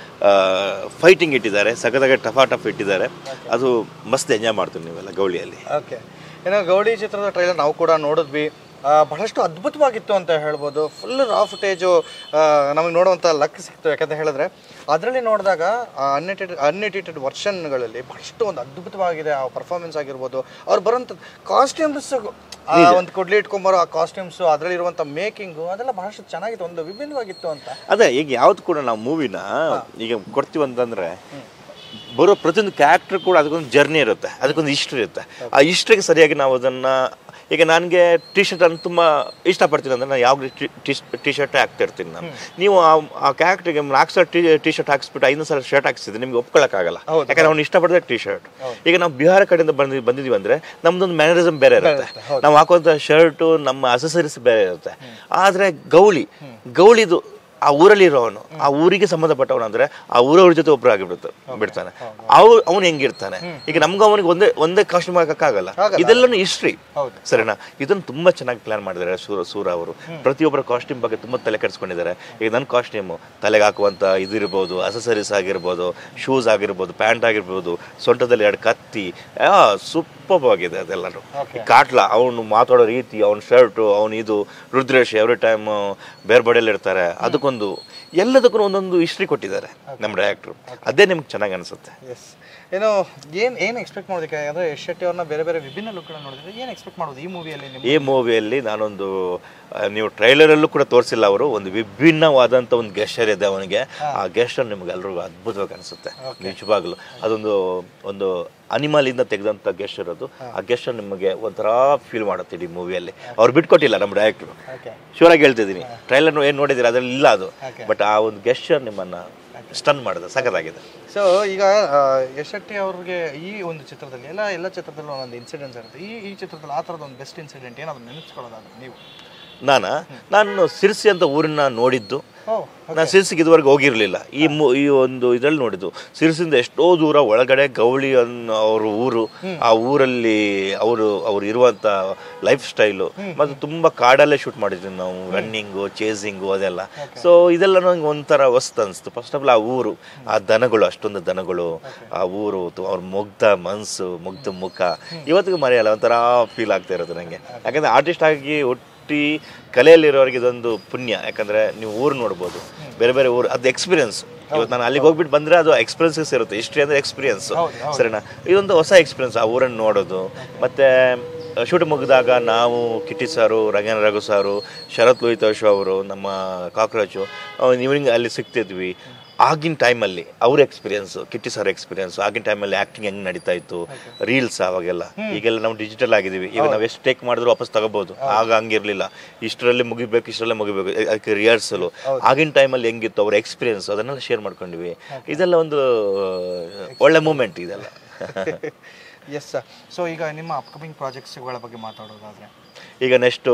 ಫೈಟಿಂಗ್ ಇಟ್ಟಿದ್ದಾರೆ ಸಖತ್ತಾಗಿ ಟಫಾ ಟಫ್ ಇಟ್ಟಿದ್ದಾರೆ ಅದು ಮಸ್ತ್ ಎಂಜಾಯ್ ಮಾಡ್ತೀವಿ ನೀವೆಲ್ಲ ಗೌಳಿಯಲ್ಲಿ ಓಕೆ ಇನ್ನು ಗೌಡಿ ಚಿತ್ರದ ಟ್ರೈಲರ್ ನಾವು ಕೂಡ ನೋಡಿದ್ವಿ ಆ, ಬಹಳಷ್ಟು ಅದ್ಭುತವಾಗಿತ್ತು ಅಂತ ಹೇಳ್ಬೋದು ಫುಲ್ ರಾ ಫುಟೇಜು ನಮಗೆ ನೋಡುವಂಥ ಲಕ್ ಸಿಕ್ತು ಯಾಕಂತ ಹೇಳಿದ್ರೆ ಅದರಲ್ಲಿ ನೋಡಿದಾಗ ಅನ್ಎಡಿಟೆಡ್ ಅನ್ಎಡಿಟೆಡ್ ವರ್ಷನ್ಗಳಲ್ಲಿ ಬಹಳಷ್ಟು ಒಂದು ಅದ್ಭುತವಾಗಿದೆ ಆ ಪರ್ಫಾರ್ಮೆನ್ಸ್ ಆಗಿರ್ಬೋದು ಅವ್ರು ಬರೋಂಥ ಕಾಸ್ಟ್ಯೂಮ್ಸ್ ಒಂದು ಕೊಡ್ಲಿ ಇಟ್ಕೊಂಬರೋ ಆ ಕಾಸ್ಟ್ಯೂಮ್ಸು ಅದರಲ್ಲಿರುವಂಥ ಮೇಕಿಂಗು ಅದೆಲ್ಲ ಬಹಳಷ್ಟು ಚೆನ್ನಾಗಿತ್ತು ಒಂದು ವಿಭಿನ್ನವಾಗಿತ್ತು ಅಂತ ಅದೇ ಈಗ ಯಾವ್ದು ಕೂಡ ನಾವು ಮೂವಿನ ಈಗ ಕೊಡ್ತೀವಿ ಅಂತಂದ್ರೆ ಬರೋ ಪ್ರತಿಯೊಂದು ಕ್ಯಾರೆಕ್ಟರ್ ಕೂಡ ಅದಕ್ಕೊಂದು ಜರ್ನಿ ಇರುತ್ತೆ ಅದಕ್ಕೊಂದು ಹಿಸ್ಟ್ರಿ ಇರುತ್ತೆ ಆ ಹಿಸ್ಟ್ರಿಗೆ ಸರಿಯಾಗಿ ನಾವು ಅದನ್ನ ಈಗ ನನಗೆ ಟಿ ಶರ್ಟ್ ಅನ್ನು ತುಂಬ ಇಷ್ಟಪಡ್ತೀನಿ ಅಂದ್ರೆ ನಾನು ಯಾವ ಟಿ ಶರ್ಟ್ ಹಾಕ್ತಾ ಇರ್ತೀನಿ ನಾನು ನೀವು ಆ- ಆ ಕ್ಯಾರೆಕ್ಟರ್ಗೆ ನಾಲ್ಕು ಸಲ ಟಿ ಟಿ ಶರ್ಟ್ ಹಾಕ್ಸ್ಬಿಟ್ಟು ಐದು ಸಲ ಶರ್ಟ್ ಹಾಕ್ಸಿದ್ರೆ ನಿಮ್ಗೆ ಒಪ್ಕೊಳ್ಳೋಕ್ಕಾಗಲ್ಲ ಯಾಕಂದ್ರೆ ಅವ್ನು ಇಷ್ಟಪಡದೆ ಟಿ ಶರ್ಟ್ ಈಗ ನಾವು ಬಿಹಾರ ಕಡೆಯಿಂದ ಬಂದಿ ಬಂದಿದ್ದೀವಿ ಅಂದ್ರೆ ನಮ್ದೊಂದು ಮ್ಯಾನರಿಸಮ್ ಬೇರೆ ಇರುತ್ತೆ ನಾವು ಹಾಕುವಂಥ ಶರ್ಟು ನಮ್ಮ ಅಸೆಸರೀಸ್ ಬೇರೆ ಇರುತ್ತೆ ಆದರೆ ಗೌಳಿ ಗೌಳಿದು ಆ ಊರಲ್ಲಿರೋವನು ಆ ಊರಿಗೆ ಸಂಬಂಧಪಟ್ಟವನು ಅಂದ್ರೆ ಆ ಊರವ್ರ ಜೊತೆ ಒಬ್ರು ಆಗಿಬಿಡುತ್ತೆ ಬಿಡ್ತಾನೆ ಅವ್ರು ಅವ್ನು ಹೆಂಗಿರ್ತಾನೆ ಈಗ ನಮ್ಗೆ ಅವನಿಗೆ ಒಂದೇ ಒಂದೇ ಕಾಸ್ಟ್ಯೂಮ್ ಹಾಕಕ್ಕಾಗಲ್ಲ ಇದೆಲ್ಲನೂ ಹಿಸ್ಟ್ರಿ ಹೌದು. ಸರಿನಾ ಇದನ್ನು ತುಂಬಾ ಚೆನ್ನಾಗಿ ಪ್ಲಾನ್ ಮಾಡಿದ್ದಾರೆ ಸೂರ ಸೂರ ಅವರು ಪ್ರತಿಯೊಬ್ಬರ ಕಾಸ್ಟ್ಯೂಮ್ ಬಗ್ಗೆ ತುಂಬಾ ತಲೆ ಕೆಡಿಸ್ಕೊಂಡಿದ್ದಾರೆ ಈಗ ನನ್ನ ಕಾಸ್ಟ್ಯೂಮು ತಲೆಗೆ ಹಾಕುವಂತ ಇದಿರ್ಬೋದು ಅಸಸರೀಸ್ ಆಗಿರ್ಬೋದು ಶೂಸ್ ಆಗಿರ್ಬೋದು ಪ್ಯಾಂಟ್ ಆಗಿರ್ಬೋದು ಸೊಂಟದಲ್ಲಿ ಎರಡು ಕತ್ತಿ ಸೂಪ್ ಸೂಪರ್ ಆಗಿದೆ ಅದೆಲ್ಲರೂ Okay. ಕಾಟ್ಲ ಅವನು ಮಾತಾಡೋ ರೀತಿ ಅವನ ಶರ್ಟು ಅವನು ಇದು ರುದ್ರೇಶ್ ಎವ್ರಿ ಟೈಮ್ ಬೇರೆ ಬಡಿಯಲ್ಲಿ ಇರ್ತಾರೆ ಅದಕ್ಕೊಂದು ಎಲ್ಲದಕ್ಕೂ ಒಂದೊಂದು ಹಿಸ್ಟ್ರಿ ಕೊಟ್ಟಿದ್ದಾರೆ ನಮ್ಮ ಡೈರೆಕ್ಟ್ರು ಅದೇ ನಿಮ್ಗೆ ಚೆನ್ನಾಗಿ ಅನಿಸುತ್ತೆ ಎಸ್ ಏನೋ ಏನು ಏನು ಎಕ್ಸ್ಪೆಕ್ಟ್ ಮಾಡೋದಕ್ಕೆ ಅಂದರೆ ಯಶ್ ಶೆಟ್ಟಿ ಅವ್ರನ್ನ ಬೇರೆ ಬೇರೆ ವಿಭಿನ್ನ ಲುಕ್ಗಳನ್ನ ನೋಡಿದ್ರೆ ಏನು ಎಕ್ಸ್ಪೆಕ್ಟ್ ಮಾಡೋದು ಈ ಮೂವಿಯಲ್ಲಿ ನಿಮ್ಮ ಈ ಮೂವಿಯಲ್ಲಿ ನಾನೊಂದು ಆ, ನೀವು ಟ್ರೈಲರಲ್ಲೂ ಕೂಡ ತೋರಿಸಿಲ್ಲ ಅವರು ಒಂದು ವಿಭಿನ್ನವಾದಂಥ ಒಂದು ಗೆಸ್ಟರ್ ಇದೆ ಅವನಿಗೆ ಆ ಗೆಸ್ಟರ್ ನಿಮ್ಗೆ ಎಲ್ರಿಗೂ ಅದ್ಭುತವಾಗಿ ಅನಿಸುತ್ತೆ ನಿಜವಾಗ್ಲು ಅದೊಂದು ಒಂದು ಅನಿಮಲಿಂದ ತೆಗೆದಂಥ ಗೆಸ್ಟರ್ ಅದು ಆ ಗೆಸ್ಟರ್ ನಿಮಗೆ ಒಂಥರ ಫೀಲ್ ಮಾಡುತ್ತೆ ಇಡೀ ಮೂವಿಯಲ್ಲಿ ಅವ್ರು ಬಿಟ್ಕೊಟ್ಟಿಲ್ಲ ನಮ್ಮ ಡೈರೆಕ್ಟ್ರು ಓಕೆ ಶೂರಾಗಿ ಹೇಳ್ತಿದ್ದೀನಿ ಟ್ರೈಲರ್ ಏನು ನೋಡಿದ್ದೀರಾ ಅದ್ರಲ್ಲಿ ಇಲ್ಲ ಅದು Okay. ಬಟ್ ಆ ಒಂದು ಗೆಸ್ಟರ್ ನಿಮ್ಮನ್ನ ಸ್ಟನ್ ಮಾಡಿದೆ ಸಖತ್ತಾಗಿದೆ ಸೊ ಈಗ ಆ, ಯಶ್ ಶೆಟ್ಟಿ ಅವ್ರಿಗೆ ಈ ಒಂದು ಚಿತ್ರದಲ್ಲಿ ಎಲ್ಲ ಎಲ್ಲ ಚಿತ್ರದಲ್ಲೂ ಒಂದೊಂದು ಇನ್ಸಿಡೆಂಟ್ಸ್ ಇರುತ್ತೆ ಈ ಈ ಚಿತ್ರದಲ್ಲಿ ಆ ಥರದ ಒಂದು ಬೆಸ್ಟ್ ಇನ್ಸಿಡೆಂಟ್ ಏನಾದ್ರು ನೆನೆಸ್ಕೊಳ್ಳೋದಾದ್ರೆ ನೀವು ನಾನ ನಾನು ಸಿರ್ಸಿ ಅಂತ ಊರನ್ನ ನೋಡಿದ್ದು ಓ ನಾನು ಸಿರ್ಸಿಗೆ ಇದುವರೆಗೆ ಹೋಗಿರಲಿಲ್ಲ ಈ ಮು ಈ ಒಂದು ಇದರಲ್ಲಿ ನೋಡಿದ್ದು ಸಿರ್ಸಿಂದ ಎಷ್ಟೋ ದೂರ ಒಳಗಡೆ ಗೌಳಿ ಅನ್ನೋ ಅವ್ರ ಊರು ಆ ಊರಲ್ಲಿ ಅವರು ಅವ್ರು ಇರುವಂಥ ಲೈಫ್ ಸ್ಟೈಲು ಮತ್ತು ತುಂಬ ಕಾಡಲ್ಲೇ ಶೂಟ್ ಮಾಡಿದ್ವಿ ನಾವು ರನ್ನಿಂಗು ಚೇಸಿಂಗು ಅದೆಲ್ಲ ಸೊ ಇದೆಲ್ಲ ನಂಗೆ ಒಂಥರ ಹೊಸ್ತು ಅನಿಸ್ತು ಫಸ್ಟ್ ಆಫ್ ಆಲ್ ಆ ಊರು ಆ ದನಗಳು ಅಷ್ಟೊಂದು ದನಗಳು ಆ ಊರು ತು- ಅವ್ರ ಮುಗ್ಧ ಮನಸ್ಸು ಮುಗ್ಧ ಮುಖ ಇವತ್ತಿಗೂ ಮರೆಯಲ್ಲ ಒಂಥರ ಫೀಲ್ ಆಗ್ತಾ ಇರೋದು ನನಗೆ ಯಾಕಂದರೆ ಆರ್ಟಿಸ್ಟ್ ಆಗಿ ಹುಟ್ಟಿ ಕಲೆಯಲ್ಲಿರೋರಿಗೆ ಇದೊಂದು ಪುಣ್ಯ ಯಾಕಂದರೆ ನೀವು ಊರು ನೋಡ್ಬೋದು ಬೇರೆ ಬೇರೆ ಊರು ಅದು ಎಕ್ಸ್ಪೀರಿಯನ್ಸ್ ಇವತ್ತು ನಾನು ಅಲ್ಲಿಗೆ ಹೋಗ್ಬಿಟ್ಟು ಬಂದರೆ ಅದು ಎಕ್ಸ್ಪೀರಿಯನ್ಸಸ್ ಇರುತ್ತೆ ಹಿಸ್ಟ್ರಿ ಅಂದರೆ ಎಕ್ಸ್ಪೀರಿಯನ್ಸ್ ಸರಿನಾ ಇದೊಂದು ಹೊಸ ಎಕ್ಸ್ಪೀರಿಯನ್ಸ್ ಆ ಊರನ್ನು ನೋಡೋದು ಮತ್ತು ಶೂಟ್ ಮುಗಿದಾಗ ನಾವು ಕಿಟ್ಟಿ ಸಾರು ರಂಗನ ರಘು ಸಾರು ಶರತ್ ಲೋಹಿತೋಶ್ ಅವರು ನಮ್ಮ ಕಾಕ್ರೋಚು ಇವ್ನಿಂಗ್ ಅಲ್ಲಿ ಸಿಗ್ತಿದ್ವಿ ಆಗಿನ ಟೈಮಲ್ಲಿ ಅವ್ರ ಎಕ್ಸ್ಪೀರಿಯನ್ಸು ಕಿಟ್ಟಿ ಸರ್ ಎಕ್ಸ್ಪೀರಿಯನ್ಸ್ ಆಗಿನ ಟೈಮಲ್ಲಿ ಆ್ಯಕ್ಟಿಂಗ್ ಹೆಂಗೆ ನಡೀತಾ ಇತ್ತು ರೀಲ್ಸ್ ಅವಾಗೆಲ್ಲ ಈಗೆಲ್ಲ ನಾವು ಡಿಜಿಟಲ್ ಆಗಿದ್ದೀವಿ ಈಗ ನಾವು ಎಷ್ಟು ಟೇಕ್ ಮಾಡಿದ್ರು ವಾಪಸ್ ತಗೋಬೋದು ಆಗ ಹಂಗಿರಲಿಲ್ಲ ಇಷ್ಟರಲ್ಲಿ ಮುಗಿಬೇಕು ಇಷ್ಟರಲ್ಲೇ ಮುಗಿಬೇಕು ಅದಕ್ಕೆ ರಿಹರ್ಸಲು ಆಗಿನ ಟೈಮಲ್ಲಿ ಹೆಂಗಿತ್ತು ಅವ್ರ ಎಕ್ಸ್ಪೀರಿಯನ್ಸ್ ಅದನ್ನೆಲ್ಲ ಶೇರ್ ಮಾಡ್ಕೊಂಡಿವಿ ಇದೆಲ್ಲ ಒಂದು ಒಳ್ಳೆ ಮೂಮೆಂಟ್ ಇದೆಲ್ಲ ಎಸ್ ಸೊ ಈಗ ನಿಮ್ಮ ಅಪ್ಕಮಿಂಗ್ ಪ್ರಾಜೆಕ್ಟ್ಸ್ಗಳ ಬಗ್ಗೆ ಮಾತಾಡೋದಾದ್ರೆ ಈಗ ನೆಕ್ಸ್ಟು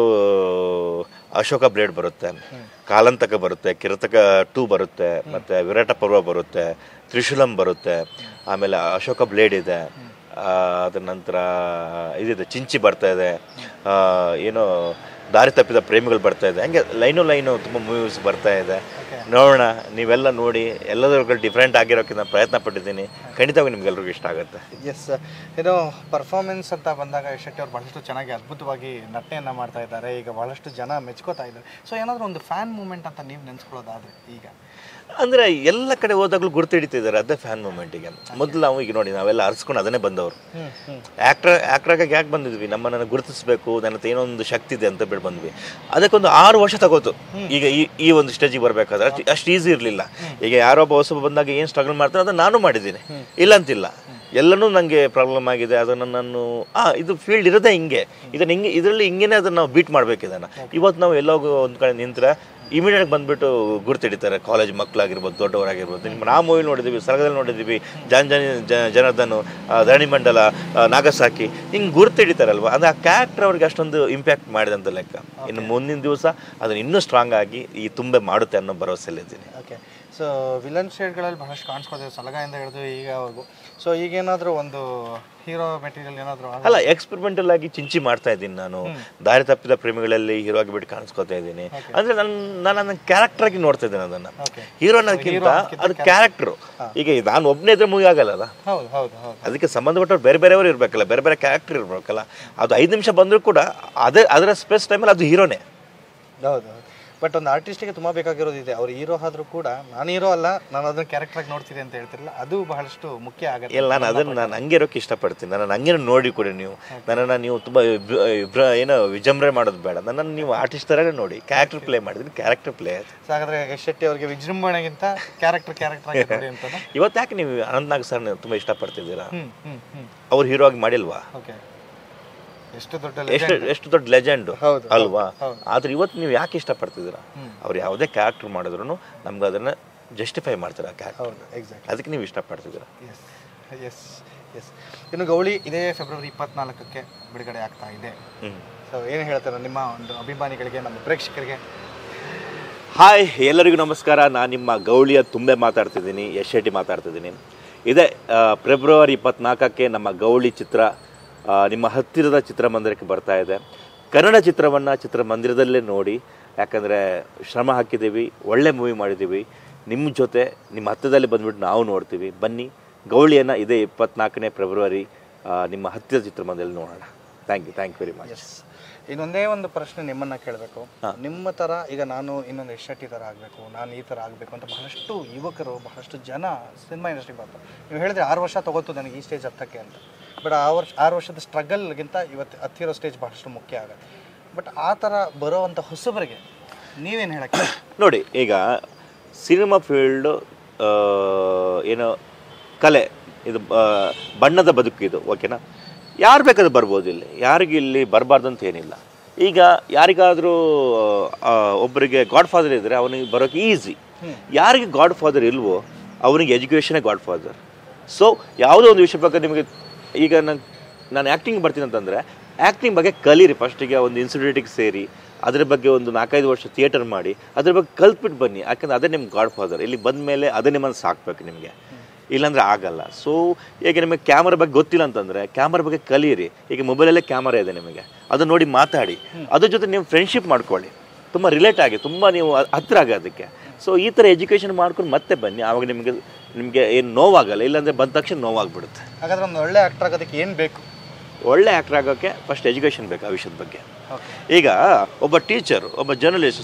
ಅಶೋಕ ಬ್ಲೇಡ್ ಬರುತ್ತೆ ಕಾಲಂತಕ ಬರುತ್ತೆ ಕಿರತಕ ಟೂ ಬರುತ್ತೆ ಮತ್ತೆ ವಿರಾಟ ಪರ್ವ ಬರುತ್ತೆ ತ್ರಿಶೂಲಂ ಬರುತ್ತೆ ಆಮೇಲೆ ಅಶೋಕ ಬ್ಲೇಡ್ ಇದೆ ಆ, ಅದ್ರ ನಂತರ ಇದಿದೆ ಚಿಂಚಿ ಬರ್ತಾ ಇದೆ ಆ, ಏನೋ ದಾರಿ ತಪ್ಪಿದ ಪ್ರೇಮಿಗಳು ಬರ್ತಾ ಇದೆ ಹಂಗೆ ಲೈನು ಲೈನು ತುಂಬ ಮೂವೀಸ್ ಬರ್ತಾ ಇದೆ ನೋಡೋಣ ನೀವೆಲ್ಲ ನೋಡಿ ಎಲ್ಲದರಗಳು ಡಿಫ್ರೆಂಟ್ ಆಗಿರೋಕ್ಕೆ ನಾನು ಪ್ರಯತ್ನ ಪಟ್ಟಿದ್ದೀನಿ ಖಂಡಿತವಾಗಿ ನಿಮ್ಗೆಲ್ರಿಗೂ ಇಷ್ಟ ಆಗುತ್ತೆ ಎಸ್ ಏನೋ ಪರ್ಫಾರ್ಮೆನ್ಸ್ ಅಂತ ಬಂದಾಗ ಯಶ್ ಶೆಟ್ಟಿ ಅವ್ರು ಬಹಳಷ್ಟು ಚೆನ್ನಾಗಿ ಅದ್ಭುತವಾಗಿ ನಟನೆಯನ್ನು ಮಾಡ್ತಾ ಇದ್ದಾರೆ ಈಗ ಬಹಳಷ್ಟು ಜನ ಮೆಚ್ಕೋತಾ ಇದ್ದಾರೆ ಸೊ ಏನಾದರೂ ಒಂದು ಫ್ಯಾನ್ ಮೂಮೆಂಟ್ ಅಂತ ನೀವು ನೆನೆಸ್ಕೊಳ್ಳೋದಾದ್ರೆ ಈಗ ಅಂದ್ರೆ ಎಲ್ಲ ಕಡೆ ಹೋದಾಗ್ಲೂ ಗುರ್ತು ಹಿಡಿತಿದ್ದಾರೆ ಅದೇ ಫ್ಯಾನ್ ಮೂಮೆಂಟಿಗೆ ಮೊದಲು ನಾವು ಈಗ ನೋಡಿ ನಾವೆಲ್ಲ ಅರ್ಸ್ಕೊಂಡು ಅದನ್ನೇ ಬಂದವರು ಹ್ಮ್ ಹ್ಮ್ ಆಕ್ಟರ್ ಆಕ್ಟ್ರಾಗಿ ಯಾಕೆ ಬಂದಿದ್ವಿ ನಮ್ಮನ್ನು ಗುರುತಿಸ್ಬೇಕು ನನ್ನ ಹತ್ರ ಏನೋ ಒಂದು ಶಕ್ತಿ ಇದೆ ಅಂತ ಬಿಟ್ಟು ಬಂದ್ವಿ ಅದಕ್ಕೊಂದು ಆರು ವರ್ಷ ತಗೋತು ಈಗ ಈ ಈ ಒಂದು ಸ್ಟೇಜಿಗೆ ಬರಬೇಕಾದ್ರೆ ಅಷ್ಟು ಅಷ್ಟು ಈಸಿ ಇರಲಿಲ್ಲ ಈಗ ಯಾರೋ ಒಬ್ಬ ಹೊಸಬ ಬಂದಾಗ ಏನು ಸ್ಟ್ರಗಲ್ ಮಾಡ್ತಾರೆ ಅದನ್ನು ನಾನು ಮಾಡಿದ್ದೀನಿ ಇಲ್ಲ ಅಂತಿಲ್ಲ ಎಲ್ಲನೂ ನನಗೆ ಪ್ರಾಬ್ಲಮ್ ಆಗಿದೆ ಅದನ್ನು ನಾನು ಆ ಇದು ಫೀಲ್ಡ್ ಇರೋದೇ ಹಿಂಗೆ ಇದನ್ನ ಹಿಂಗೆ ಇದರಲ್ಲಿ ಹಿಂಗೇನೆ ಅದನ್ನು ನಾವು ಬೀಟ್ ಮಾಡ್ಬೇಕು ಇದನ್ನು ಇವತ್ತು ನಾವು ಎಲ್ಲೋಗೋ ಒಂದು ಕಡೆ ನಿಂತ್ರೆ ಇಮಿಡಿಯೇಟ್ ಬಂದ್ಬಿಟ್ಟು ಗುರ್ತಿಡಿತಾರೆ ಕಾಲೇಜ್ ಮಕ್ಕಳಾಗಿರ್ಬೋದು ದೊಡ್ಡವರಾಗಿರ್ಬೋದು ನಿಮ್ಮ ನಾ ಮೂವಿ ನೋಡಿದ್ದೀವಿ ಸರಗದಲ್ಲಿ ನೋಡಿದ್ದೀವಿ ಜಾನ್ ಜನ ಜ- ಜನಾರ್ದನ್ ಆ, ಧರಣಿ ಮಂಡಲ ಆ, ನಾಗಸಾಕಿ ಹಿಂಗೆ ಗುರ್ತಿಡಿತಾರಲ್ವ ಅದು ಆ ಕ್ಯಾರೆಕ್ಟರ್ ಅವ್ರಿಗೆ ಅಷ್ಟೊಂದು ಇಂಪ್ಯಾಕ್ಟ್ ಮಾಡಿದೆ ಅಂತ ಲೆಕ್ಕ ಇನ್ನು ಮುಂದಿನ ದಿವಸ ಅದನ್ನು ಇನ್ನೂ ಸ್ಟ್ರಾಂಗ್ ಆಗಿ ಈ ತುಂಬೆ ಮಾಡುತ್ತೆ ಅನ್ನೋ ಭರವಸೆಯಲ್ಲಿದ್ದೀನಿ ಓಕೆ ಸೊ ವಿಲನ್ ಶೇಡ್ಗಳಲ್ಲಿ ಬಹಳಷ್ಟು ಕಾಣಿಸ್ಕೋತೀವಿ ಸಲಗಾಯಿಂದ ಹಿಡಿದು ಈಗವರೆಗೂ ಸೊ ಈಗೇನಾದರೂ ಒಂದು ಹೀರೋ ಮೆಟೀರಿಯಲ್ ಏನಾದರೂ ಅಲ್ಲ ಎಕ್ಸ್ಪೆರಿಮೆಂಟಲ್ ಆಗಿ ಚಿಂಚಿ ಮಾಡ್ತಾ ಇದ್ದೀನಿ ನಾನು ದಾರಿ ತಪ್ಪಿದ ಪ್ರೇಮಿಗಳಲ್ಲಿ ಹೀರೋ ಆಗಿಬಿಟ್ಟು ಕಾಣಿಸ್ಕೊತಾ ಇದ್ದೀನಿ ಅಂದ್ರೆ ನನ್ನ ನಾನು ನನ್ನ ಕ್ಯಾರೆಕ್ಟರ್ ಆಗಿ ನೋಡ್ತಾ ಇದ್ದೀನಿ ಅದನ್ನ ಓಕೆ ಹೀರೋ ಅನ್ನೋದಕ್ಕಿಂತ ಅದು ಕ್ಯಾರೆಕ್ಟರ್ ಈಗ ನಾನು ಒಬ್ಬನೇ ಇದ್ರೆ ಮೂವಿ ಆಗಲ್ಲ ಹೌದು ಹೌದು ಹೌದು ಅದಕ್ಕೆ ಸಂಬಂಧಪಟ್ಟವ್ರು ಬೇರೆ ಬೇರೆಯವರು ಇರಬೇಕಲ್ಲ ಬೇರೆ ಬೇರೆ ಕ್ಯಾರೆಕ್ಟರ್ ಇರಬೇಕಲ್ಲ ಅದು ಐದು ನಿಮಿಷ ಬಂದರೂ ಕೂಡ ಅದೇ ಅದರ ಸ್ಪೇಸ್ ಟೈಮಲ್ಲಿ ಅದು ಹೀರೋನೇ ಹೌದು ಬಟ್ ಒಂದು ಆರ್ಟಿಸ್ಟಿಗೆ ತುಂಬ ಬೇಕಾಗಿರೋದು ಇದೆ ಅವ್ರು ಹೀರೋ ಆದರೂ ಕೂಡ ನಾನು ಹೀರೋ ಅಲ್ಲ ನಾನು ಅದನ್ನ ಕ್ಯಾರೆಕ್ಟರ್ ನೋಡ್ತೀನಿ ಅಂತ ಹೇಳ್ತಿರಲ್ಲ ಅದು ಬಹಳಷ್ಟು ಮುಖ್ಯ ಆಗುತ್ತೆ ಇಲ್ಲ ನಾನು ಅದನ್ನು ನಾನು ಹಂಗೆ ಇರೋಕ್ಕೆ ಇಷ್ಟಪಡ್ತೀನಿ ನನ್ನ ಹಂಗೆ ನೋಡಿ ಕೊಡಿ ನೀವು ನನ್ನನ್ನು ನೀವು ತುಂಬ ವಿಭ್ರ- ವಿಭ್ರ ಏನೋ ವಿಜೃಂಭಣೆ ಮಾಡೋದು ಬೇಡ ನನ್ನನ್ನು ನೀವು ಆರ್ಟಿಸ್ಟ್ ಥರನೇ ನೋಡಿ ಕ್ಯಾರೆಕ್ಟರ್ ಪ್ಲೇ ಮಾಡಿದ್ದೀನಿ ಕ್ಯಾರೆಕ್ಟರ್ ಪ್ಲೇ ಆಯ್ತು ಸೊ ಹಾಗಾದ್ರೆ ಯಶ್ ಶೆಟ್ಟಿ ಅವರಿಗೆ ವಿಜೃಂಭಣೆಗಿಂತ ಕ್ಯಾರೆಕ್ಟರ್ ಕ್ಯಾರೆಕ್ಟರ್ ಆಗಿ ನೋಡಿ ಅಂತ ಇವತ್ತು ಯಾಕೆ ನೀವು ಅನಂತ್ನಾಗ್ ಸರ್ ತುಂಬ ಇಷ್ಟಪಡ್ತಿದ್ದೀರಾ ಹ್ಮ್ ಹ್ಮ್ ಹ್ಮ್ ಅವ್ರು ಹೀರೋ ಆಗಿ ಮಾಡಿಲ್ವಾ ಓಕೆ ಎಷ್ಟು ದೊಡ್ಡ ಎಷ್ಟು ಎಷ್ಟು ದೊಡ್ಡ ಲೆಜೆಂಡ್ ಹೌದು, ಅಲ್ವಾ ಹೌದು. ಆದ್ರೆ ಇವತ್ತು ನೀವು ಯಾಕೆ ಇಷ್ಟಪಡ್ತಿದ್ದೀರಾ ಅವ್ರು ಯಾವುದೇ ಕ್ಯಾರೆಕ್ಟರ್ ಮಾಡಿದ್ರು ನಮ್ಗೆ ಅದನ್ನ ಜಸ್ಟಿಫೈ ಮಾಡ್ತಾರೆ ಆ ಕ್ಯಾರೆಕ್ಟರ್ ಹೌದು ಎಕ್ಸಾಕ್ಟ್ ಅದಕ್ಕೆ ನೀವು ಇಷ್ಟಪಡ್ತಿದ್ದೀರಾ ಎಸ್ ಎಸ್ ಎಸ್ ಇನ್ನು ಗೌಳಿ ಇದೇ ಫೆಬ್ರವರಿ ಇಪ್ಪತ್ನಾಲ್ಕಕ್ಕೆ ಬಿಡುಗಡೆ ಆಗ್ತಾ ಇದೆ ಹ್ಮ್ ಸೊ ಏನು ಹೇಳ್ತಾರೆ ನಿಮ್ಮ ಒಂದು ಅಭಿಮಾನಿಗಳಿಗೆ ನಮ್ಮ ಪ್ರೇಕ್ಷಕರಿಗೆ ಹಾಯ್ ಎಲ್ಲರಿಗೂ ನಮಸ್ಕಾರ ನಾನು ನಿಮ್ಮ ಗೌಳಿಯ ತುಂಬೆ ಮಾತಾಡ್ತಿದ್ದೀನಿ ಯಶ್ ಶೆಟ್ಟಿ ಮಾತಾಡ್ತಿದ್ದೀನಿ ಇದೇ ಆ, ಫೆಬ್ರವರಿ ಇಪ್ಪತ್ನಾಲ್ಕಕ್ಕೆ ನಮ್ಮ ಗೌಳಿ ಚಿತ್ರ ಆ, ನಿಮ್ಮ ಹತ್ತಿರದ ಚಿತ್ರಮಂದಿರಕ್ಕೆ ಬರ್ತಾ ಇದೆ ಕನ್ನಡ ಚಿತ್ರವನ್ನು ಚಿತ್ರಮಂದಿರದಲ್ಲೇ ನೋಡಿ ಯಾಕಂದರೆ ಶ್ರಮ ಹಾಕಿದ್ದೀವಿ ಒಳ್ಳೆ ಮೂವಿ ಮಾಡಿದ್ದೀವಿ ನಿಮ್ಮ ಜೊತೆ ನಿಮ್ಮ ಹತ್ತಿರದಲ್ಲಿ ಬಂದ್ಬಿಟ್ಟು ನಾವು ನೋಡ್ತೀವಿ ಬನ್ನಿ ಗೌಳಿಯನ್ನು ಇದೇ ಇಪ್ಪತ್ನಾಲ್ಕನೇ ಫೆಬ್ರವರಿ ಆ, ನಿಮ್ಮ ಹತ್ತಿರ ಚಿತ್ರಮಂದಿರದಲ್ಲಿ ನೋಡೋಣ thank you thank you very much yes ಇನ್ನೊಂದೇ ಒಂದು ಪ್ರಶ್ನೆ ನಿಮ್ಮನ್ನ ಕೇಳಬೇಕು ನಿಮ್ಮ ಥರ ಈಗ ನಾನು ಇನ್ನೊಂದು ಎಸ್ ಶೆಟ್ಟಿ ಥರ ಆಗಬೇಕು ನಾನು ಈ ಥರ ಆಗಬೇಕು ಅಂತ ಬಹಳಷ್ಟು ಯುವಕರು ಬಹಳಷ್ಟು ಜನ ಸಿನಿಮಾ ಇಂಡಸ್ಟ್ರಿಗೆ ಬರ್ತಾರೆ ನೀವು ಹೇಳಿದ್ರೆ ಆರು ವರ್ಷ ತಗೋತು ನನಗೆ ಈ ಸ್ಟೇಜ್ ಹತ್ತಕ್ಕೆ ಅಂತ ಬಟ್ ಆ ವರ್ಷ ಆರು ವರ್ಷದ ಸ್ಟ್ರಗಲ್ಗಿಂತ ಇವತ್ತು ಹತ್ತಿರೋ ಸ್ಟೇಜ್ ಬಹಳಷ್ಟು ಮುಖ್ಯ ಆಗುತ್ತೆ ಬಟ್ ಆ ಥರ ಬರೋವಂಥ ಹೊಸಬರಿಗೆ ನೀವೇನು ಹೇಳಕ್ಕೆ ನೋಡಿ ಈಗ ಸಿನಿಮಾ ಫೀಲ್ಡು ಏನು ಕಲೆ ಇದು ಆ, ಬಣ್ಣದ ಬದುಕು ಇದು ಓಕೆನಾ ಯಾರು ಬೇಕಾದ್ರೂ ಬರ್ಬೋದು ಇಲ್ಲಿ ಯಾರಿಗೆ ಇಲ್ಲಿ ಬರಬಾರ್ದು ಅಂತ ಏನಿಲ್ಲ ಈಗ ಯಾರಿಗಾದರೂ ಒಬ್ಬರಿಗೆ ಗಾಡ್ ಫಾದರ್ ಇದ್ದರೆ ಅವನಿಗೆ ಬರೋಕ್ಕೆ ಈಸಿ ಯಾರಿಗೆ ಗಾಡ್ ಫಾದರ್ ಇಲ್ವೋ ಅವನಿಗೆ ಎಜುಕೇಷನೇ ಗಾಡ್ ಫಾದರ್ ಸೊ ಯಾವುದೋ ಒಂದು ವಿಷಯ ಬಗ್ಗೆ ನಿಮಗೆ ಈಗ ನಾನು ನಾನು ಆ್ಯಕ್ಟಿಂಗ್ ಬರ್ತೀನಿ ಅಂತಂದರೆ ಆ್ಯಕ್ಟಿಂಗ್ ಬಗ್ಗೆ ಕಲೀರಿ ಫಸ್ಟಿಗೆ ಒಂದು ಇನ್ಸ್ಟಿಟ್ಯೂಟಿಗೆ ಸೇರಿ ಅದ್ರ ಬಗ್ಗೆ ಒಂದು ನಾಲ್ಕೈದು ವರ್ಷ ಥಿಯೇಟರ್ ಮಾಡಿ ಅದ್ರ ಬಗ್ಗೆ ಕಲ್ತ್ಬಿಟ್ಟು ಬನ್ನಿ ಯಾಕಂದ್ರೆ ಅದೇ ನಿಮ್ಮ ಗಾಡ್ ಫಾದರ್ ಇಲ್ಲಿ ಬಂದ ಮೇಲೆ ಅದೇ ನಿಮ್ಮನ್ನು ಸಾಕ್ಬೇಕು ನಿಮಗೆ ಇಲ್ಲಾಂದ್ರೆ ಆಗಲ್ಲ ಸೊ ಈಗ ನಿಮಗೆ ಕ್ಯಾಮ್ರಾ ಬಗ್ಗೆ ಗೊತ್ತಿಲ್ಲ ಅಂತಂದರೆ ಕ್ಯಾಮ್ರಾ ಬಗ್ಗೆ ಕಲೀರಿ ಈಗ ಮೊಬೈಲಲ್ಲೇ ಕ್ಯಾಮರಾ ಇದೆ ನಿಮಗೆ ಅದನ್ನ ನೋಡಿ ಮಾತಾಡಿ ಅದ್ರ ಜೊತೆ ನೀವು ಫ್ರೆಂಡ್ಶಿಪ್ ಮಾಡ್ಕೊಳ್ಳಿ ತುಂಬ ರಿಲೇಟ್ ಆಗಿ ತುಂಬ ನೀವು ಹ- ಹತ್ರ ಆಗಿ ಅದಕ್ಕೆ ಸೊ ಈ ಥರ ಎಜುಕೇಷನ್ ಮಾಡ್ಕೊಂಡು ಮತ್ತೆ ಬನ್ನಿ ಆವಾಗ ನಿಮಗೆ ನಿಮಗೆ ಏನು ನೋವಾಗಲ್ಲ ಇಲ್ಲಾಂದರೆ ಬಂದ ತಕ್ಷಣ ನೋವಾಗ್ಬಿಡುತ್ತೆ ಹಾಗಾದ್ರೆ ಒಂದು ಒಳ್ಳೆ ಆ್ಯಕ್ಟರ್ ಆಗೋದಕ್ಕೆ ಏನು ಬೇಕು ಒಳ್ಳೆ ಆ್ಯಕ್ಟರ್ ಆಗೋಕ್ಕೆ ಫಸ್ಟ್ ಎಜುಕೇಷನ್ ಬೇಕು ಆ ವಿಷಯದ ಬಗ್ಗೆ ಓಕೆ ಈಗ ಒಬ್ಬ ಟೀಚರ್ ಒಬ್ಬ ಜರ್ನಲಿಸ್ಟ್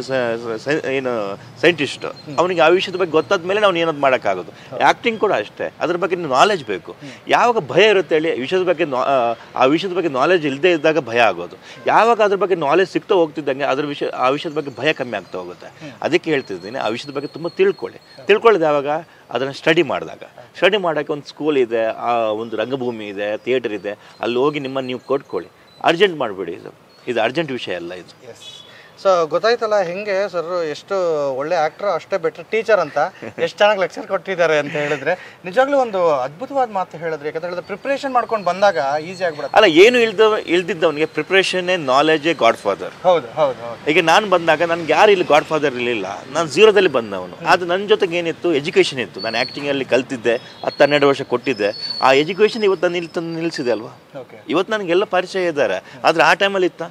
ಏನು ಸೈಂಟಿಸ್ಟ್ ಅವನಿಗೆ ಆ ವಿಷಯದ ಬಗ್ಗೆ ಗೊತ್ತಾದ ಮೇಲೆ ನಾವು ಏನಾದ್ರು ಮಾಡೋಕ್ಕಾಗೋದು ಆ್ಯಕ್ಟಿಂಗ್ ಕೂಡ ಅಷ್ಟೇ ಅದ್ರ ಬಗ್ಗೆ ನಾಲೆಜ್ ಬೇಕು ಯಾವಾಗ ಭಯ ಇರುತ್ತೆ ಹೇಳಿ ವಿಷಯದ ಬಗ್ಗೆ ನಾ- ಆ, ಆ ವಿಷಯದ ಬಗ್ಗೆ ನಾಲೆಜ್ ಇಲ್ಲದೆ ಇದ್ದಾಗ ಭಯ ಆಗೋದು ಯಾವಾಗ ಅದ್ರ ಬಗ್ಗೆ ನಾಲೆಜ್ ಸಿಗ್ತಾ ಹೋಗ್ತಿದ್ದಂಗೆ ಅದ್ರ ವಿಷಯ ಆ ವಿಷಯದ ಬಗ್ಗೆ ಭಯ ಕಮ್ಮಿ ಆಗ್ತಾ ಹೋಗುತ್ತೆ ಅದಕ್ಕೆ ಹೇಳ್ತಿದ್ದೀನಿ ಆ ವಿಷಯದ ಬಗ್ಗೆ ತುಂಬ ತಿಳ್ಕೊಳ್ಳಿ ತಿಳ್ಕೊಳ್ಳೋದು ಯಾವಾಗ ಅದನ್ನು ಸ್ಟಡಿ ಮಾಡಿದಾಗ ಸ್ಟಡಿ ಮಾಡೋಕ್ಕೆ ಒಂದು ಸ್ಕೂಲ್ ಇದೆ ಆ ಒಂದು ರಂಗಭೂಮಿ ಇದೆ ಥಿಯೇಟರ್ ಇದೆ ಅಲ್ಲಿ ಹೋಗಿ ನಿಮ್ಮನ್ನು ನೀವು ಕೊಟ್ಕೊಳ್ಳಿ ಅರ್ಜೆಂಟ್ ಮಾಡಿಬಿಡಿ ಇದು ಇದು ಅರ್ಜೆಂಟ್ ವಿಷಯ ಅಲ್ಲ ಇದು ಎಸ್ ಸೊ ಗೊತ್ತಾಯ್ತಲ್ಲ ಹೆಂಗೆ ಸರ್ ಎಷ್ಟು ಒಳ್ಳೆ ಆಕ್ಟರ್ ಅಷ್ಟೇ ಬೆಟರ್ ಟೀಚರ್ ಅಂತ ಎಷ್ಟು ಚೆನ್ನಾಗಿ ಲೆಕ್ಚರ್ ಕೊಟ್ಟಿದ್ದಾರೆ ಅಂತ ಹೇಳಿದ್ರೆ ನಿಜವಾಗ್ಲೂ ಒಂದು ಅದ್ಭುತವಾದ ಮಾತು ಹೇಳಿದ್ರಿ ಯಾಕಂತ ಹೇಳಿದ್ರೆ ಪ್ರಿಪ್ರೇಷನ್ ಮಾಡ್ಕೊಂಡು ಬಂದಾಗ ಈಸಿ ಆಗ್ಬಿಡುತ್ತೆ ಅಲ್ಲ ಏನು ಇಲ್ದ ಇಲ್ದಿದ್ದವನಿಗೆ ಪ್ರಿಪ್ರೇಷನ್ನೇ ನಾಲೆಜೇ ಗಾಡ್ ಫಾದರ್ ಹೌದು ಹೌದು ಹೌದು ಈಗ ನಾನು ಬಂದಾಗ ನನ್ಗೆ ಯಾರು ಇಲ್ಲಿ ಗಾಡ್ ಫಾದರ್ ಇರಲಿಲ್ಲ ನಾನು ಝೀರೋದಲ್ಲಿ ಬಂದವನು ಅದು ನನ್ನ ಜೊತೆಗೆ ಏನಿತ್ತು ಎಜುಕೇಷನ್ ಇತ್ತು ನಾನು ಆ್ಯಕ್ಟಿಂಗಲ್ಲಿ ಕಲ್ತಿದ್ದೆ ಹತ್ತು ಹನ್ನೆರಡು ವರ್ಷ ಕೊಟ್ಟಿದ್ದೆ ಆ ಎಜುಕೇಷನ್ ಇವತ್ತು ನಾನು ಇಲ್ಲಿ ತಂದು ನಿಲ್ಲಿಸಿದೆ ಅಲ್ವಾ ಓಕೆ ಇವತ್ತು ನನಗೆಲ್ಲ ಪರಿಚಯ ಇದ್ದಾರೆ ಆದರೆ ಆ ಟೈಮಲ್ಲಿ ಇತ್ತ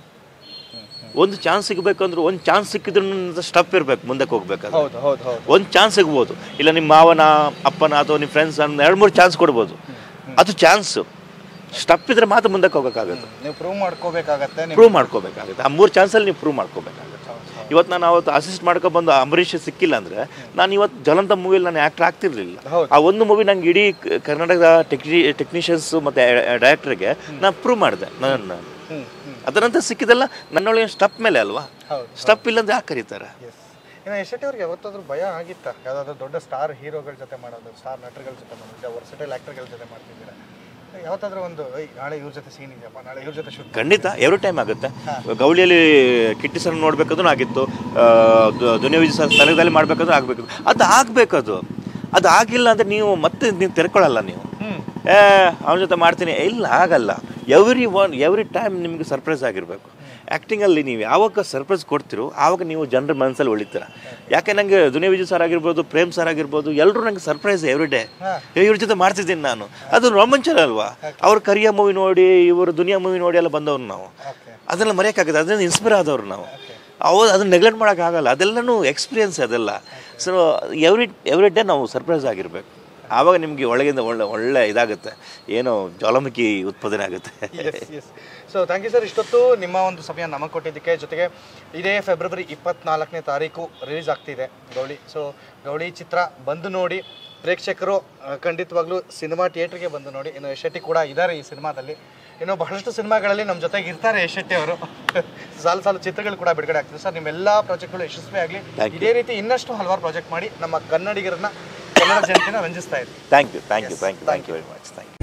ಒಂದು ಚಾನ್ಸ್ ಸಿಗಬೇಕು ಅಂದ್ರೆ ಒಂದು ಚಾನ್ಸ್ ಸಿಕ್ಕಿದ್ರು ಸ್ಟಪ್ ಇರಬೇಕು ಮುಂದಕ್ಕೆ ಹೋಗ್ಬೇಕಾದ್ರೆ ಹೌದು ಹೌದು ಹೌದು ಒಂದು ಚಾನ್ಸ್ ಸಿಗ್ಬೋದು ಇಲ್ಲ ನಿಮ್ಮ ಮಾವನ ಅಪ್ಪನ ಅಥವಾ ನಿಮ್ಮ ಫ್ರೆಂಡ್ಸ್ ಒಂದು ಎರಡು ಮೂರು ಚಾನ್ಸ್ ಕೊಡ್ಬೋದು ಅದು ಚಾನ್ಸು ಸ್ಟಪ್ ಇದ್ರೆ ಮಾತ್ರ ಮುಂದಕ್ಕೆ ಹೋಗೋಕ್ಕಾಗುತ್ತೆ ನೀವು ಪ್ರೂವ್ ಮಾಡ್ಕೋಬೇಕಾಗತ್ತೆ ನೀವು ಪ್ರೂವ್ ಮಾಡ್ಕೋಬೇಕಾಗುತ್ತೆ ಆ ಮೂರು ಚಾನ್ಸಲ್ಲಿ ನೀವು ಪ್ರೂವ್ ಮಾಡ್ಕೋಬೇಕಾಗುತ್ತೆ ಇವತ್ತು ನಾನು ಅವತ್ತು ಅಸಿಸ್ಟ್ ಮಾಡ್ಕೊಬಂದು ಅಂಬರೀಷ್ ಸಿಕ್ಕಿಲ್ಲ ಅಂದರೆ ನಾನು ಇವತ್ತು ಜ್ವಲಂತ ಮೂವಿಲಿ ನಾನು ಆ್ಯಕ್ಟರ್ ಆಗ್ತಿರ್ಲಿಲ್ಲ ಹೌದು. ಆ ಒಂದು ಮೂವಿ ನಂಗೆ ಇಡೀ ಕ- ಕರ್ನಾಟಕದ ಟೆಕ್ನಿ ಟೆಕ್ನಿಷಿಯನ್ಸ್ ಮತ್ತು ಡೈರೆಕ್ಟರ್ಗೆ ನಾನು ಪ್ರೂವ್ ಮಾಡಿದೆ ನನ್ನ ಹ್ಮ್ ಹ್ಮ್ ಅದರಂತೆ ಸಿಕ್ಕಿದೆಲ್ಲ ನನ್ನೊಳಗೆ ಸ್ಟಪ್ ಮೇಲೆ ಅಲ್ವಾ ಹೌದು ಸ್ಟಪ್ ಇಲ್ಲಂದ್ರೆ ಯಾಕೆ ಕರೀತಾರೆ ಎಸ್ ಇನ್ನು ಎಸ್ ಅವ್ರಿಗೆ ಯಾವತ್ತಾದ್ರೂ ಭಯ ಆಗಿತ್ತಾ ಯಾವುದಾದ್ರೂ ದೊಡ್ಡ ಸ್ಟಾರ್ ಹೀರೋಗಳ ಜೊತೆ ಮಾಡೋದು ಸ್ಟಾರ್ ನಟಗಳ ಜೊತೆ ಮಾಡೋದು ವರ್ಸಟೈಲ್ ಆ್ಯಕ್ಟರ್ಗಳ ಜೊತೆ ಮಾಡ್ತಿದ್ದೀರಾ ಯಾವತ್ತಾದ್ರೂ ಒಂದು "ಏಯ್, ನಾಳೆ ಇವ್ರ ಜೊತೆ ಸೀನ್ ಇದೆಯಪ್ಪ ನಾಳೆ ಇವ್ರ ಜೊತೆ ಶೂಟ್ ಖಂಡಿತ ಎವ್ರಿ ಟೈಮ್ ಆಗುತ್ತೆ ಗೌಳಿಯಲ್ಲಿ ಕಿಟ್ಟಿ ಸರ್ ನೋಡ್ಬೇಕಾದ್ರೂ ಆಗಿತ್ತು ಆ, ಧ್ವ- ಧ್ವನಿ ವಿಜಯ ಸರ್ ಸ್ಥಳದಲ್ಲಿ ಮಾಡ್ಬೇಕಾದ್ರೂ ಆಗಬೇಕು ಅದು ಆಗಬೇಕದು ಅದು ಆಗಿಲ್ಲ ಅಂದರೆ ನೀವು ಮತ್ತೆ ನೀವು ತೆರ್ಕೊಳ್ಳಲ್ಲ ನೀವು ಹ್ಮ್ ಏ ಅವನ ಜೊತೆ ಮಾಡ್ತೀನಿ ಇಲ್ಲ ಆಗಲ್ಲ ಎವ್ರಿ ಒನ್ ಎವ್ರಿ ಟೈಮ್ ನಿಮಗೆ ಸರ್ಪ್ರೈಸ್ ಆಗಿರಬೇಕು ಆ್ಯಕ್ಟಿಂಗಲ್ಲಿ ನೀವು ಯಾವಾಗ ಸರ್ಪ್ರೈಸ್ ಕೊಡ್ತೀರೋ ಆವಾಗ ನೀವು ಜನರ ಮನಸ್ಸಲ್ಲಿ ಉಳಿತೀರ ಯಾಕೆ ನನಗೆ ದುನಿಯಾ ವಿಜಯ್ ಸರ್ ಆಗಿರ್ಬೋದು ಪ್ರೇಮ್ ಸರ್ ಆಗಿರ್ಬೋದು ಎಲ್ಲರೂ ನನಗೆ ಸರ್ಪ್ರೈಸ್ ಎವ್ರಿ ಡೇ ಹಾ. ಇವ್ರ ಜೊತೆ ಮಾಡ್ತಿದ್ದೀನಿ ನಾನು ಅದು ರೋಮಾಂಚನ ಅಲ್ವಾ ಅವ್ರ ಕರಿಯ ಮೂವಿ ನೋಡಿ ಇವರು ದುನಿಯಾ ಮೂವಿ ನೋಡಿ ಎಲ್ಲ ಬಂದವ್ರು ನಾವು ಓಕೆ ಅದೆಲ್ಲ ಮರೆಯೋಕ್ಕಾಗತ್ತೆ ಅದರಿಂದ ಇನ್ಸ್ಪೈರ್ ಆದವ್ರು ನಾವು ಅವು ಅದನ್ನ ನೆಗ್ಲೆಕ್ಟ್ ಮಾಡೋಕ್ಕಾಗಲ್ಲ ಅದೆಲ್ಲನೂ ಎಕ್ಸ್ಪೀರಿಯನ್ಸ್ ಅದೆಲ್ಲ ಸೊ ಎವ್ರಿ ಎವ್ರಿ ಡೇ ನಾವು ಸರ್ಪ್ರೈಸ್ ಆಗಿರಬೇಕು ಆವಾಗ ನಿಮಗೆ ಒಳಗಿಂದ ಒಳ್ಳೆ ಒಳ್ಳೆ ಇದಾಗುತ್ತೆ ಏನೋ ಜ್ವಾಲಾಮುಖಿ ಉತ್ಪಾದನೆ ಆಗುತ್ತೆ yes yes so thank you sir ಇಷ್ಟೊತ್ತು ನಿಮ್ಮ ಒಂದು ಸಮಯ ನಮಗೆ ಕೊಟ್ಟಿದ್ದಕ್ಕೆ ಜೊತೆಗೆ ಇದೇ ಫೆಬ್ರವರಿ ಇಪ್ಪತ್ನಾಲ್ಕನೇ ತಾರೀಕು ರಿಲೀಸ್ ಆಗ್ತಿದೆ ಗೌಳಿ ಸೊ ಗೌಳಿ ಚಿತ್ರ ಬಂದು ನೋಡಿ ಪ್ರೇಕ್ಷಕರು ಆ, ಖಂಡಿತವಾಗ್ಲೂ ಸಿನಿಮಾ ಥಿಯೇಟ್ರಿಗೆ ಬಂದು ನೋಡಿ ಇನ್ನು ಯಶ್ ಶೆಟ್ಟಿ ಕೂಡ ಇದ್ದಾರೆ ಈ ಸಿನಿಮಾದಲ್ಲಿ ಇನ್ನು ಬಹಳಷ್ಟು ಸಿನಿಮಾಗಳಲ್ಲಿ ನಮ್ಮ ಜೊತೆಗೆ ಇರ್ತಾರೆ ಯಶ್ ಶೆಟ್ಟಿ ಅವರು ಸಾಲು ಸಾಲು ಚಿತ್ರಗಳು ಕೂಡ ಬಿಡುಗಡೆ ಆಗ್ತದೆ ಸರ್ ನಿಮ್ಮೆಲ್ಲ ಪ್ರಾಜೆಕ್ಟ್ಗಳು ಯಶಸ್ವಿ ಆಗಲಿ Thank you. ಇದೇ ರೀತಿ ಇನ್ನಷ್ಟು ಹಲವಾರು ಪ್ರಾಜೆಕ್ಟ್ ಮಾಡಿ ನಮ್ಮ ಕನ್ನಡಿಗರನ್ನ ಕನ್ನಡ ಜನತೆನ ರಂಜಿಸ್ತಾ ಇದ್ದೀವಿ thank you thank you thank you thank you very much thank you